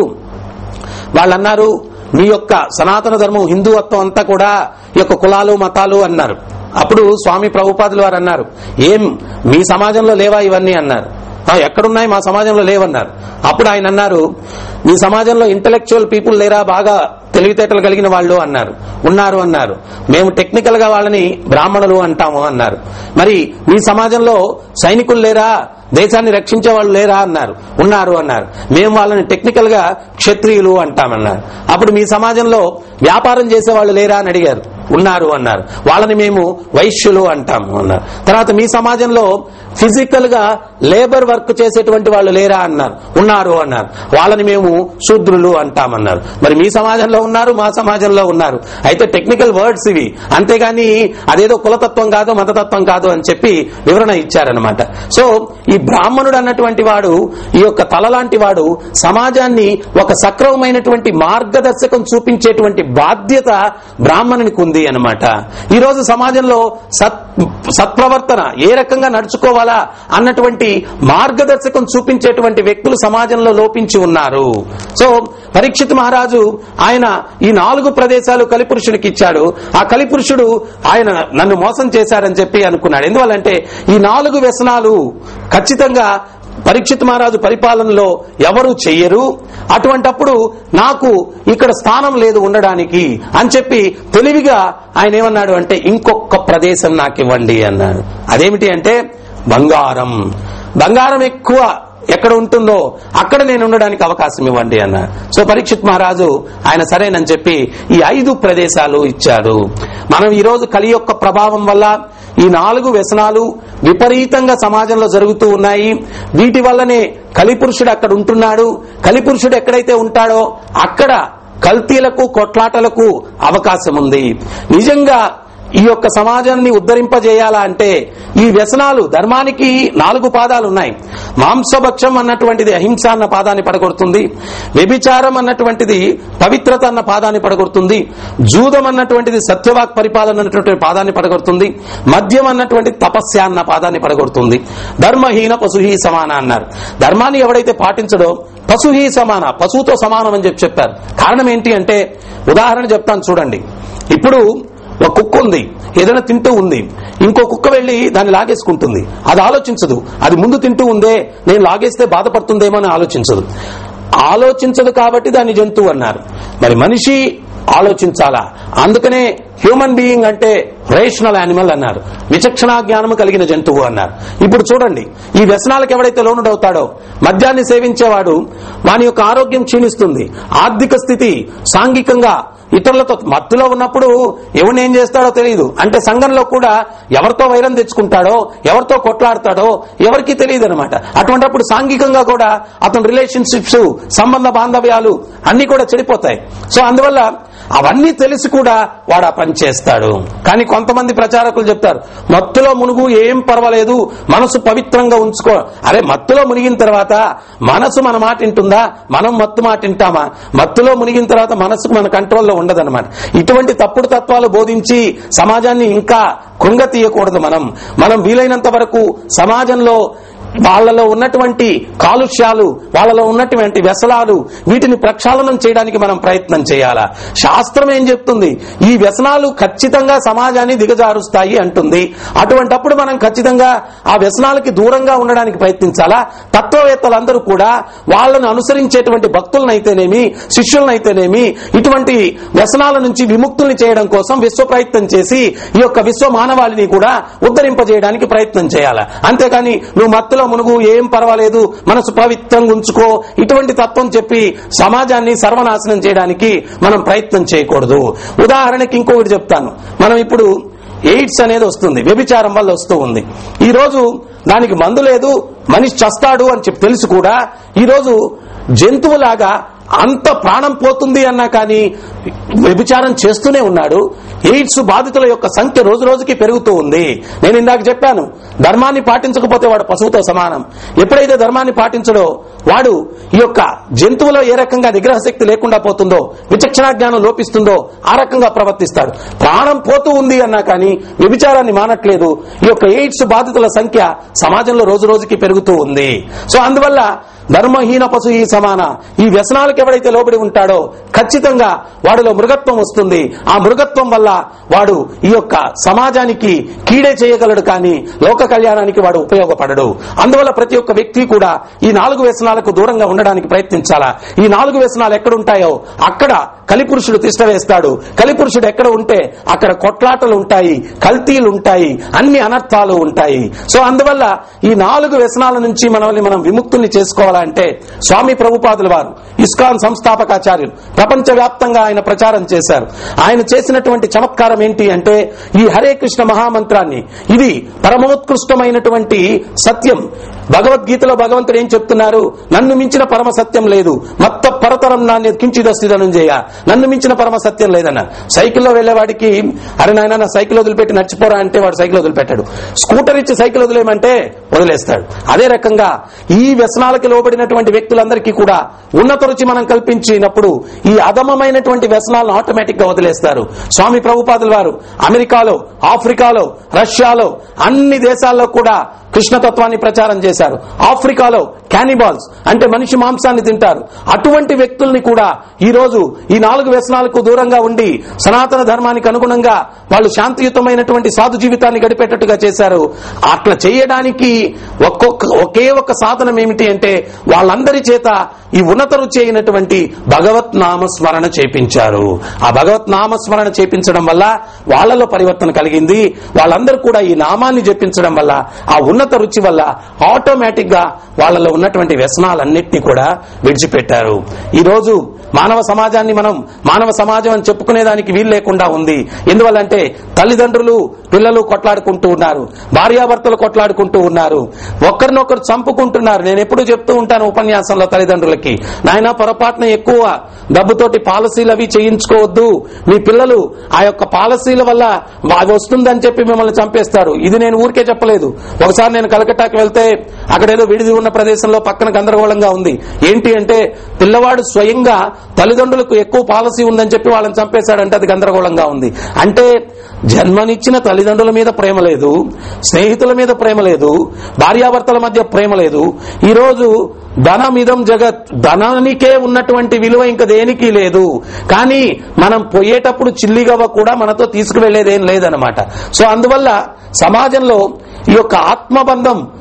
వాళ్ళు అన్నారు మీ యొక్క సనాతన ధర్మం హిందువత్వం అంతా కూడా ఈ యొక్క కులాలు మతాలు అన్నారు అప్పుడు స్వామి ప్రభుపాదులు వారు అన్నారు ఏం మీ సమాజంలో లేవా ఇవన్నీ అన్నారు "ఆ, ఎక్కడున్నాయి మా సమాజంలో లేవన్నారు అప్పుడు ఆయన అన్నారు మీ సమాజంలో ఇంటలెక్చువల్ పీపుల్ లేరా బాగా తెలివితేటలు కలిగిన వాళ్ళు అన్నారు ఉన్నారు అన్నారు మేము టెక్నికల్ గా వాళ్ళని బ్రాహ్మణులు అంటాము అన్నారు మరి మీ సమాజంలో సైనికులు లేరా దేశాన్ని రక్షించే వాళ్ళు లేరా అన్నారు ఉన్నారు అన్నారు మేము వాళ్ళని టెక్నికల్ గా క్షత్రియులు అంటామన్నారు అప్పుడు మీ సమాజంలో వ్యాపారం చేసే వాళ్ళు లేరా అని అడిగారు ఉన్నారు అన్నారు వాళ్ళని మేము వైశ్యులు అంటాము అన్నారు తర్వాత మీ సమాజంలో ఫిజికల్ గా లేబర్ వర్క్ చేసేటువంటి వాళ్ళు లేరా అన్నారు ఉన్నారు అన్నారు వాళ్ళని మేము శూద్రులు అంటామన్నారు మరి మీ సమాజంలో ఉన్నారు మా సమాజంలో ఉన్నారు అయితే టెక్నికల్ వర్డ్స్ ఇవి అంతేగాని అదేదో కులతత్వం కాదు మతతత్వం కాదు అని చెప్పి వివరణ ఇచ్చారనమాట సో ఈ బ్రాహ్మణుడు అన్నటువంటి వాడు ఈ యొక్క తల లాంటి వాడు సమాజాన్ని ఒక సక్రమమైనటువంటి మార్గదర్శకం చూపించేటువంటి బాధ్యత బ్రాహ్మణునికి ఉంది అనమాట ఈ రోజు సమాజంలో సత్ సత్ప్రవర్తన ఏ రకంగా నడుచుకోవాలా అన్నటువంటి మార్గదర్శకం చూపించేటువంటి వ్యక్తులు సమాజంలో లోపించి ఉన్నారు సో పరీక్షిత్ మహారాజు ఆయన ఈ నాలుగు ప్రదేశాలు కలిపురుషునికి ఇచ్చాడు ఆ కలిపురుషుడు ఆయన నన్ను మోసం చేశారని చెప్పి అనుకున్నాడు ఎందువల్లంటే ఈ నాలుగు వ్యసనాలు ఖచ్చితంగా పరీక్షిత్ మహారాజు పరిపాలనలో ఎవరు చెయ్యరు అటువంటప్పుడు నాకు ఇక్కడ స్థానం లేదు ఉండడానికి అని చెప్పి తెలివిగా ఆయన ఏమన్నాడు అంటే ఇంకొక ప్రదేశం నాకు ఇవ్వండి అన్నాడు అదేమిటి అంటే బంగారం బంగారం ఎక్కువ ఎక్కడ ఉంటుందో అక్కడ నేను ఉండడానికి అవకాశం ఇవ్వండి అన్నాడు సో పరీక్షిత్ మహారాజు ఆయన సరేనని చెప్పి ఈ ఐదు ప్రదేశాలు ఇచ్చాడు మనం ఈ రోజు కలి యొక్క ప్రభావం వల్ల ఈ నాలుగు వ్యసనాలు విపరీతంగా సమాజంలో జరుగుతూ ఉన్నాయి వీటి వల్లనే కలిపురుషుడు అక్కడ ఉంటున్నాడు కలిపురుషుడు ఎక్కడైతే ఉంటాడో అక్కడ కల్తీలకు కొట్లాటలకు అవకాశం ఉంది నిజంగా ఈ యొక్క సమాజాన్ని ఉద్ధరింపజేయాలా అంటే ఈ వ్యసనాలు ధర్మానికి నాలుగు పాదాలు ఉన్నాయి మాంసభక్షం అన్నటువంటిది అహింస అన్న పాదాన్ని పడగొడుతుంది వ్యభిచారం అన్నటువంటిది పవిత్రత అన్న పాదాన్ని పడగొడుతుంది జూదం అన్నటువంటిది సత్యవాక్ పరిపాలన అన్నటువంటి పాదాన్ని పడగొడుతుంది మద్యం అన్నటువంటి తపస్య అన్న పాదాన్ని పడగొడుతుంది ధర్మహీన పశుహీ సమాన అన్నారు ధర్మాన్ని ఎవడైతే పాటించడో పశుహీ సమాన పశువుతో సమానం అని చెప్పి చెప్పారు కారణం ఏంటి అంటే ఉదాహరణ చెప్తాను చూడండి ఇప్పుడు ఒక కుక్క ఉంది ఏదైనా తింటూ ఉంది ఇంకో కుక్క వెళ్లి దాన్ని లాగేసుకుంటుంది అది ఆలోచించదు అది ముందు తింటూ ఉందే నేను లాగేస్తే బాధపడుతుందేమో అని ఆలోచించదు ఆలోచించదు కాబట్టి దాన్ని జంతువు అన్నారు మరి మనిషి ఆలోచించాలా అందుకనే హ్యూమన్ బీయింగ్ అంటే రేషనల్ యానిమల్ అన్నారు విచక్షణా జ్ఞానము కలిగిన జంతువు అన్నారు ఇప్పుడు చూడండి ఈ వ్యసనాలకు ఎవడైతే లోనుడవుతాడో మద్యాన్ని సేవించేవాడు వాని యొక్క ఆరోగ్యం క్షీణిస్తుంది ఆర్థిక స్థితి సాంఘికంగా ఇతరులతో మత్తులో ఉన్నప్పుడు ఎవరిని ఏం చేస్తాడో తెలియదు అంటే సంఘంలో కూడా ఎవరితో వైరం తెచ్చుకుంటాడో ఎవరితో కొట్లాడతాడో ఎవరికి తెలియదు అనమాట అటువంటిప్పుడు సాంఘికంగా కూడా అతని రిలేషన్షిప్స్ సంబంధ బాంధవ్యాలు అన్ని కూడా చెడిపోతాయి సో అందువల్ల అవన్నీ తెలిసి కూడా వాడు ఆ పని చేస్తాడు కానీ కొంతమంది ప్రచారకులు చెప్తారు మత్తులో మునుగు ఏం పర్వాలేదు మనసు పవిత్రంగా ఉంచుకో అరే మత్తులో మునిగిన తర్వాత మనసు మన మాట వింటుందా మనం మత్తు మాట వింటామా మత్తులో మునిగిన తర్వాత మనసుకు మన కంట్రోల్లో ఉండదన్నమాట ఇటువంటి తప్పుడు తత్వాలు బోధించి సమాజాన్ని ఇంకా కృంగ తీయకూడదు మనం మనం వీలైనంత వరకు సమాజంలో వాళ్ళలో ఉన్నటువంటి కాలుష్యాలు వాళ్ళలో ఉన్నటువంటి వ్యసనాలు వీటిని ప్రక్షాళనం చేయడానికి మనం ప్రయత్నం చేయాలా శాస్త్రం ఏం చెప్తుంది ఈ వ్యసనాలు ఖచ్చితంగా సమాజాన్ని దిగజారుస్తాయి అంటుంది అటువంటప్పుడు మనం ఖచ్చితంగా ఆ వ్యసనాలకి దూరంగా ఉండడానికి ప్రయత్నించాలా తత్వవేత్తలందరూ కూడా వాళ్ళను అనుసరించేటువంటి భక్తులనైతేనేమి శిష్యులనైతేనేమి ఇటువంటి వ్యసనాల నుంచి విముక్తుల్ని చేయడం కోసం విశ్వ ప్రయత్నం చేసి ఈ యొక్క విశ్వ మానవాళిని కూడా ఉద్ధరింపజేయడానికి ప్రయత్నం చేయాలి అంతేకాని నువ్వు మత్తులో మునుగు ఏం పర్వాలేదు మనసు పవిత్రంగా ఉంచుకో ఇటువంటి తత్వం చెప్పి సమాజాన్ని సర్వనాశనం చేయడానికి మనం ప్రయత్నం చేయకూడదు ఉదాహరణకి ఇంకొకటి చెప్తాను మనం ఇప్పుడు ఎయిడ్స్ అనేది వస్తుంది వ్యభిచారం వల్ల వస్తూ ఉంది ఈ రోజు దానికి మందు లేదు మనిషి చస్తాడు అని చెప్పి తెలిసి కూడా ఈ రోజు జంతువులాగా అంత ప్రాణం పోతుంది అన్నా కానీ వ్యభిచారం చేస్తూనే ఉన్నాడు ఎయిడ్స్ బాధితుల యొక్క సంఖ్య రోజు రోజుకి పెరుగుతూ ఉంది నేను ఇందాక చెప్పాను ధర్మాన్ని పాటించకపోతే వాడు పశువుతో సమానం ఎప్పుడైతే ధర్మాన్ని పాటించడో వాడు ఈ యొక్క జంతువులో ఏ రకంగా నిగ్రహ శక్తి లేకుండా పోతుందో విచక్షణా జ్ఞానం లోపిస్తుందో ఆ రకంగా ప్రవర్తిస్తాడు ప్రాణం పోతూ ఉంది అన్నా కానీ వ్యభిచారాన్ని మానట్లేదు ఈ యొక్క ఎయిడ్స్ బాధితుల సంఖ్య సమాజంలో రోజు రోజుకి పెరుగుతూ ఉంది సో అందువల్ల ధర్మహీన పశు ఈ సమాన ఈ వ్యసనాలకు ఎవడైతే లోబడి ఉంటాడో ఖచ్చితంగా వాడిలో మృగత్వం వస్తుంది ఆ మృగత్వం వల్ల వాడు ఈ యొక్క సమాజానికి కీడే చేయగలడు కానీ లోక కళ్యాణానికి వాడు ఉపయోగపడడు అందువల్ల ప్రతి ఒక్క వ్యక్తి కూడా ఈ నాలుగు వ్యసనాలకు దూరంగా ఉండడానికి ప్రయత్నించాలా ఈ నాలుగు వ్యసనాలు ఎక్కడుంటాయో అక్కడ కలిపురుషుడు తిష్ట వేస్తాడు కలిపురుషుడు ఎక్కడ ఉంటే అక్కడ కొట్లాటలు ఉంటాయి కల్తీలు ఉంటాయి అన్ని అనర్థాలు ఉంటాయి సో అందువల్ల ఈ నాలుగు వ్యసనాల నుంచి మనల్ని మనం విముక్తుల్ని చేసుకోవాలంటే స్వామి ప్రభుపాదుల వారు ఇస్కాన్ సంస్థాపకాచార్యులు ప్రపంచ వ్యాప్తంగా ఆయన ప్రచారం చేశారు ఆయన చేసినటువంటి చమత్కారం ఏంటి అంటే ఈ హరే కృష్ణ మహామంత్రాన్ని ఇది పరమోత్కృష్టమైనటువంటి సత్యం భగవద్గీతలో భగవంతుడు ఏం చెప్తున్నారు నన్ను మించిన పరమ సత్యం లేదు మత్త పరతరం నాణ్యత కించిదస్థితనం చేయ నన్ను మించిన పరమ సత్యం లేదన్న సైకిల్లో వెళ్లేవాడికి అరే నాయన నా సైకిల్ వదిలిపెట్టి నడిచిపోరా అంటే వాడు సైకిల్ వదిలిపెట్టాడు స్కూటర్ ఇచ్చి సైకిల్ వదిలేయమంటే వదిలేస్తాడు అదే రకంగా ఈ వ్యసనాలకి లోబడినటువంటి వ్యక్తులందరికీ కూడా ఉన్నత రుచి మనం కల్పించినప్పుడు ఈ అధమమైనటువంటి వ్యసనాలను ఆటోమేటిక్ గా వదిలేస్తారు స్వామి ప్రభుపాదుల వారు అమెరికాలో ఆఫ్రికాలో రష్యాలో అన్ని దేశాల్లో కూడా కృష్ణతత్వాన్ని ప్రచారం చేశారు ఆఫ్రికాలో క్యానిబాల్స్ అంటే మనిషి మాంసాన్ని తింటారు అటువంటి వ్యక్తుల్ని కూడా ఈ రోజు ఈ నాలుగు వ్యసనాలకు దూరంగా ఉండి సనాతన ధర్మానికి అనుగుణంగా వాళ్ళు శాంతియుతమైనటువంటి సాధు జీవితాన్ని గడిపేటట్టుగా చేశారు అట్లా చేయడానికి ఒక్కొక్క ఒకే ఒక్క సాధనం ఏమిటి అంటే వాళ్ళందరి చేత ఈ ఉన్నత రుచి అయినటువంటి భగవత్ నామస్మరణ చేపించారు ఆ భగవత్ నామస్మరణ చేపించడం వల్ల వాళ్ళలో పరివర్తన కలిగింది వాళ్ళందరూ కూడా ఈ నామాన్ని జపించడం వల్ల ఆ ఉన్నత రుచి వల్ల ఆటోమేటిక్ గా వాళ్ళలో ఉన్నటువంటి వ్యసనాలన్నింటినీ కూడా విడిచిపెట్టారు ఈ రోజు మానవ సమాజాన్ని మనం మానవ సమాజం అని చెప్పుకునేదానికి వీలు లేకుండా ఉంది ఎందువల్లంటే తల్లిదండ్రులు పిల్లలు కొట్లాడుకుంటూ ఉన్నారు భార్యాభర్తలు కొట్లాడుకుంటూ ఉన్నారు ఒకరినొకరు చంపుకుంటున్నారు నేను ఎప్పుడు చెప్తూ ఉంటాను ఉపన్యాసంలో తల్లిదండ్రులకి నాయన పొరపాటున ఎక్కువ డబ్బుతోటి పాలసీలు అవి చేయించుకోవద్దు మీ పిల్లలు ఆ యొక్క పాలసీల వల్ల అది వస్తుందని చెప్పి మిమ్మల్ని చంపేస్తారు ఇది నేను ఊరికే చెప్పలేదు ఒకసారి నేను కలకట్టాకి వెళ్తే అక్కడ ఏదో విడిది ఉన్న ప్రదేశంలో పక్కన గందరగోళంగా ఉంది ఏంటి అంటే పిల్లవాడు స్వయంగా తల్లిదండ్రులకు ఎక్కువ పాలసీ ఉందని చెప్పి వాళ్ళని చంపేశాడంటే అది గందరగోళంగా ఉంది అంటే జన్మనిచ్చిన తల్లిదండ్రుల మీద ప్రేమ లేదు స్నేహితుల మీద ప్రేమ లేదు భార్యాభర్తల మధ్య ప్రేమ లేదు ఈ రోజు ధనమిదం జగత్ ధనానికే ఉన్నటువంటి విలువ ఇంకా దేనికి లేదు కానీ మనం పోయేటప్పుడు చిల్లిగవ్వ కూడా మనతో తీసుకువెళ్లేదేం లేదనమాట సో అందువల్ల సమాజంలో ఈ యొక్క ఆత్మబంధం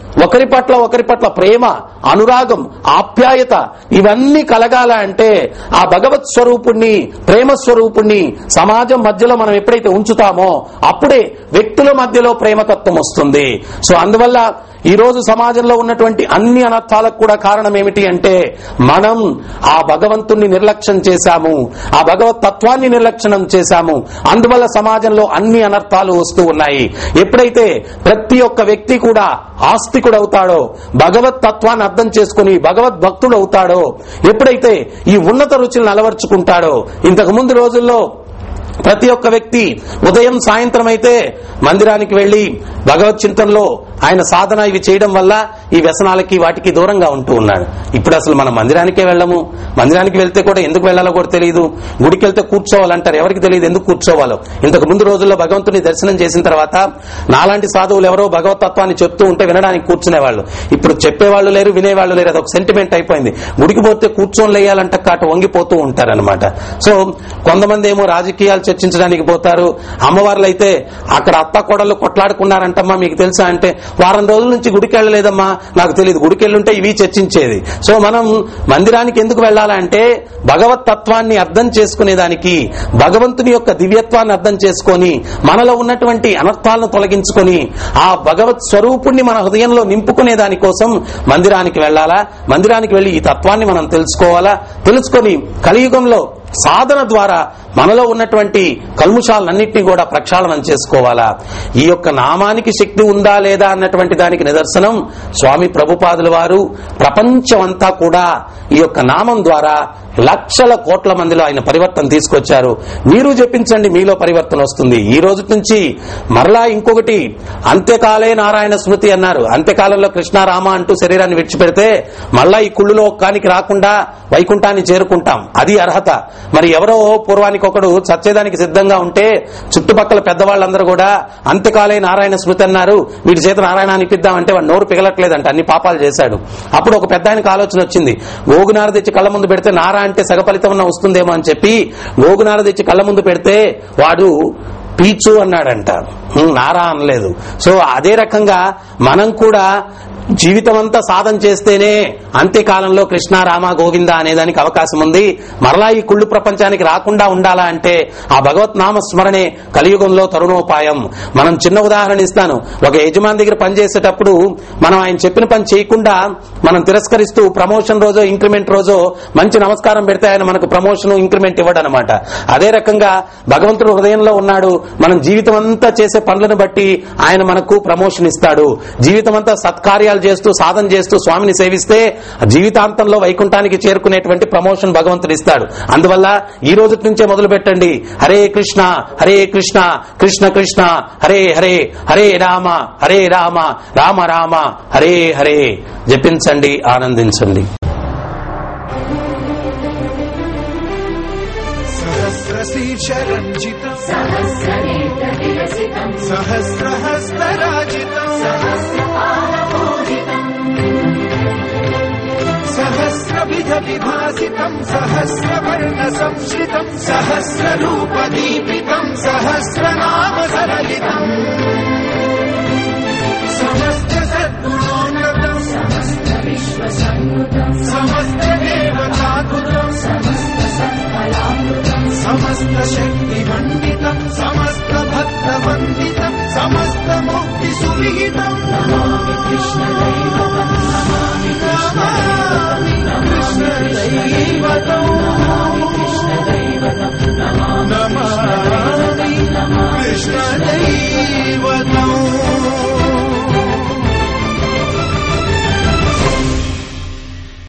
ఒకరి పట్ల ఒకరి పట్ల ప్రేమ అనురాగం ఆప్యాయత ఇవన్నీ కలగాల అంటే ఆ భగవత్ స్వరూపుణ్ణి ప్రేమ స్వరూపుణ్ణి సమాజం మధ్యలో మనం ఎప్పుడైతే ఉంచుతామో అప్పుడే వ్యక్తుల మధ్యలో ప్రేమతత్వం వస్తుంది సో అందువల్ల ఈ రోజు సమాజంలో ఉన్నటువంటి అన్ని అనర్థాలకు కూడా కారణం ఏమిటి అంటే మనం ఆ భగవంతుణ్ణి నిర్లక్ష్యం చేశాము ఆ భగవత్ తత్వాన్ని నిర్లక్ష్యం చేశాము అందువల్ల సమాజంలో అన్ని అనర్థాలు వస్తూ ఉన్నాయి ఎప్పుడైతే ప్రతి ఒక్క వ్యక్తి కూడా ఆస్తికుడు అవుతాడో భగవత్ తత్వాన్ని అర్థం చేసుకుని భగవద్ భక్తుడు అవుతాడో ఎప్పుడైతే ఈ ఉన్నత రుచులను అలవర్చుకుంటాడో ఇంతకు ముందు రోజుల్లో ప్రతి ఒక్క వ్యక్తి ఉదయం సాయంత్రం అయితే మందిరానికి వెళ్లి భగవత్ చింతనలో ఆయన సాధన ఇవి చేయడం వల్ల ఈ వ్యసనాలకి వాటికి దూరంగా ఉంటూ ఉన్నాడు ఇప్పుడు అసలు మనం మందిరానికే వెళ్ళము మందిరానికి వెళ్తే కూడా ఎందుకు వెళ్ళాలో కూడా తెలియదు గుడికి వెళ్తే కూర్చోవాలంటారు ఎవరికి తెలియదు ఎందుకు కూర్చోవాలో ఇంతకు ముందు రోజుల్లో భగవంతుని దర్శనం చేసిన తర్వాత నాలాంటి సాధువులు ఎవరో భగవత్ తత్వాన్ని చెప్తూ ఉంటే వినడానికి కూర్చునేవాళ్ళు ఇప్పుడు చెప్పేవాళ్ళు లేరు వినేవాళ్ళు లేరు అదొక సెంటిమెంట్ అయిపోయింది గుడికి పోతే కూర్చొని లేయాలంట కాట వంగిపోతూ ఉంటారనమాట సో కొంతమంది ఏమో రాజకీయాలు చర్చించడానికి పోతారు అమ్మవార్లు అయితే అక్కడ అత్త కొడలు కొట్లాడుకున్నారంటమ్మా మీకు తెలుసా అంటే వారం రోజుల నుంచి గుడికి వెళ్ళలేదమ్మా నాకు తెలియదు గుడికి వెళ్ళుంటే ఇవి చర్చించేది సో మనం మందిరానికి ఎందుకు వెళ్ళాలంటే భగవత్ తత్వాన్ని అర్థం చేసుకునేదానికి భగవంతుని యొక్క దివ్యత్వాన్ని అర్థం చేసుకొని మనలో ఉన్నటువంటి అనర్థాలను తొలగించుకొని ఆ భగవత్ స్వరూపుణ్ణి మన హృదయంలో నింపుకునే దానికోసం మందిరానికి వెళ్ళాలా మందిరానికి వెళ్లి ఈ తత్వాన్ని మనం తెలుసుకోవాలా తెలుసుకొని కలియుగంలో సాధన ద్వారా మనలో ఉన్నటువంటి కల్ముషాలన్నింటినీ కూడా ప్రక్షాళనం చేసుకోవాలా ఈ యొక్క నామానికి శక్తి ఉందా లేదా అన్నటువంటి దానికి నిదర్శనం స్వామి ప్రభుపాదుల వారు ప్రపంచమంతా కూడా ఈ యొక్క నామం ద్వారా లక్షల కోట్ల మందిలో ఆయన పరివర్తన తీసుకొచ్చారు మీరు చెప్పించండి మీలో పరివర్తన వస్తుంది ఈ రోజు నుంచి మరలా ఇంకొకటి అంత్యకాలే నారాయణ స్మృతి అన్నారు అంత్యకాలంలో కృష్ణారామ అంటూ శరీరాన్ని విడిచిపెడితే మళ్ళా ఈ కుళ్ళులో ఒక్కానికి రాకుండా వైకుంఠాన్ని చేరుకుంటాం అది అర్హత మరి ఎవరో పూర్వానికి ఒకడు చచ్చేదానికి సిద్ధంగా ఉంటే చుట్టుపక్కల పెద్దవాళ్ళందరూ కూడా అంత్యకాలే నారాయణ స్మృతి అన్నారు వీడి చేత నారాయణ అనిపిద్దామంటే వాడు నోరు పిగలట్లేదంట అన్ని పాపాలు చేశాడు అప్పుడు ఒక పెద్ద ఆయనకు ఆలోచన వచ్చింది గోగునార తెచ్చి కళ్ళ ముందు పెడితే నారా అంటే సగ ఫలితం వస్తుందేమో అని చెప్పి గోగునార తెచ్చి కళ్ళ ముందు పెడితే వాడు పీచు అన్నాడంట హ్మ్, నారా అనలేదు సో అదే రకంగా మనం కూడా జీవితం అంతా సాధన చేస్తేనే అంత్యకాలంలో కృష్ణ రామ గోవింద అనేదానికి అవకాశం ఉంది మరలా ఈ కుళ్ళు ప్రపంచానికి రాకుండా ఉండాలా అంటే ఆ భగవత్ నామ స్మరణే కలియుగంలో తరుణోపాయం మనం చిన్న ఉదాహరణ ఇస్తాను ఒక యజమాని దగ్గర పనిచేసేటప్పుడు మనం ఆయన చెప్పిన పని చేయకుండా మనం తిరస్కరిస్తూ ప్రమోషన్ రోజో ఇంక్రిమెంట్ రోజో మంచి నమస్కారం పెడితే ఆయన మనకు ప్రమోషన్ ఇంక్రిమెంట్ ఇవ్వడు అనమాట అదే రకంగా భగవంతుడు హృదయంలో ఉన్నాడు మనం జీవితం అంతా చేసే పనులను బట్టి ఆయన మనకు ప్రమోషన్ ఇస్తాడు జీవితం అంతా సత్కార్యాలు చేస్తూ సాధన చేస్తూ స్వామిని సేవిస్తే జీవితాంతంలో వైకుంఠానికి చేరుకునేటువంటి ప్రమోషన్ భగవంతుడు ఇస్తాడు అందువల్ల ఈ రోజు నుంచే మొదలు పెట్టండి హరే కృష్ణ హరే కృష్ణ కృష్ణ కృష్ణ హరే హరే హరే రామ హరే రామ రామ రామ హరే హరే జపించండి ఆనందించండి सहस्रशीर्षरञ्जितम् सहस्रहस्तराजितम् सहस्रविधविभासितम् सहस्रवर्णसंश्रितम् सहस्ररूपदीपितम् सहस्रनाम सरलितम् समस्तसद्गुणोन्नतम् समस्तदेवताकृतम् समस्तशक्तिमण्डितम् समस्तभक्तवन्दितम् समस्तमुक्तिसुविहितम् नमामि कृष्णदैवतम् नमामि कृष्णदैवतम् नमामि कृष्णदैवतम् नमामि कृष्णदैवतम्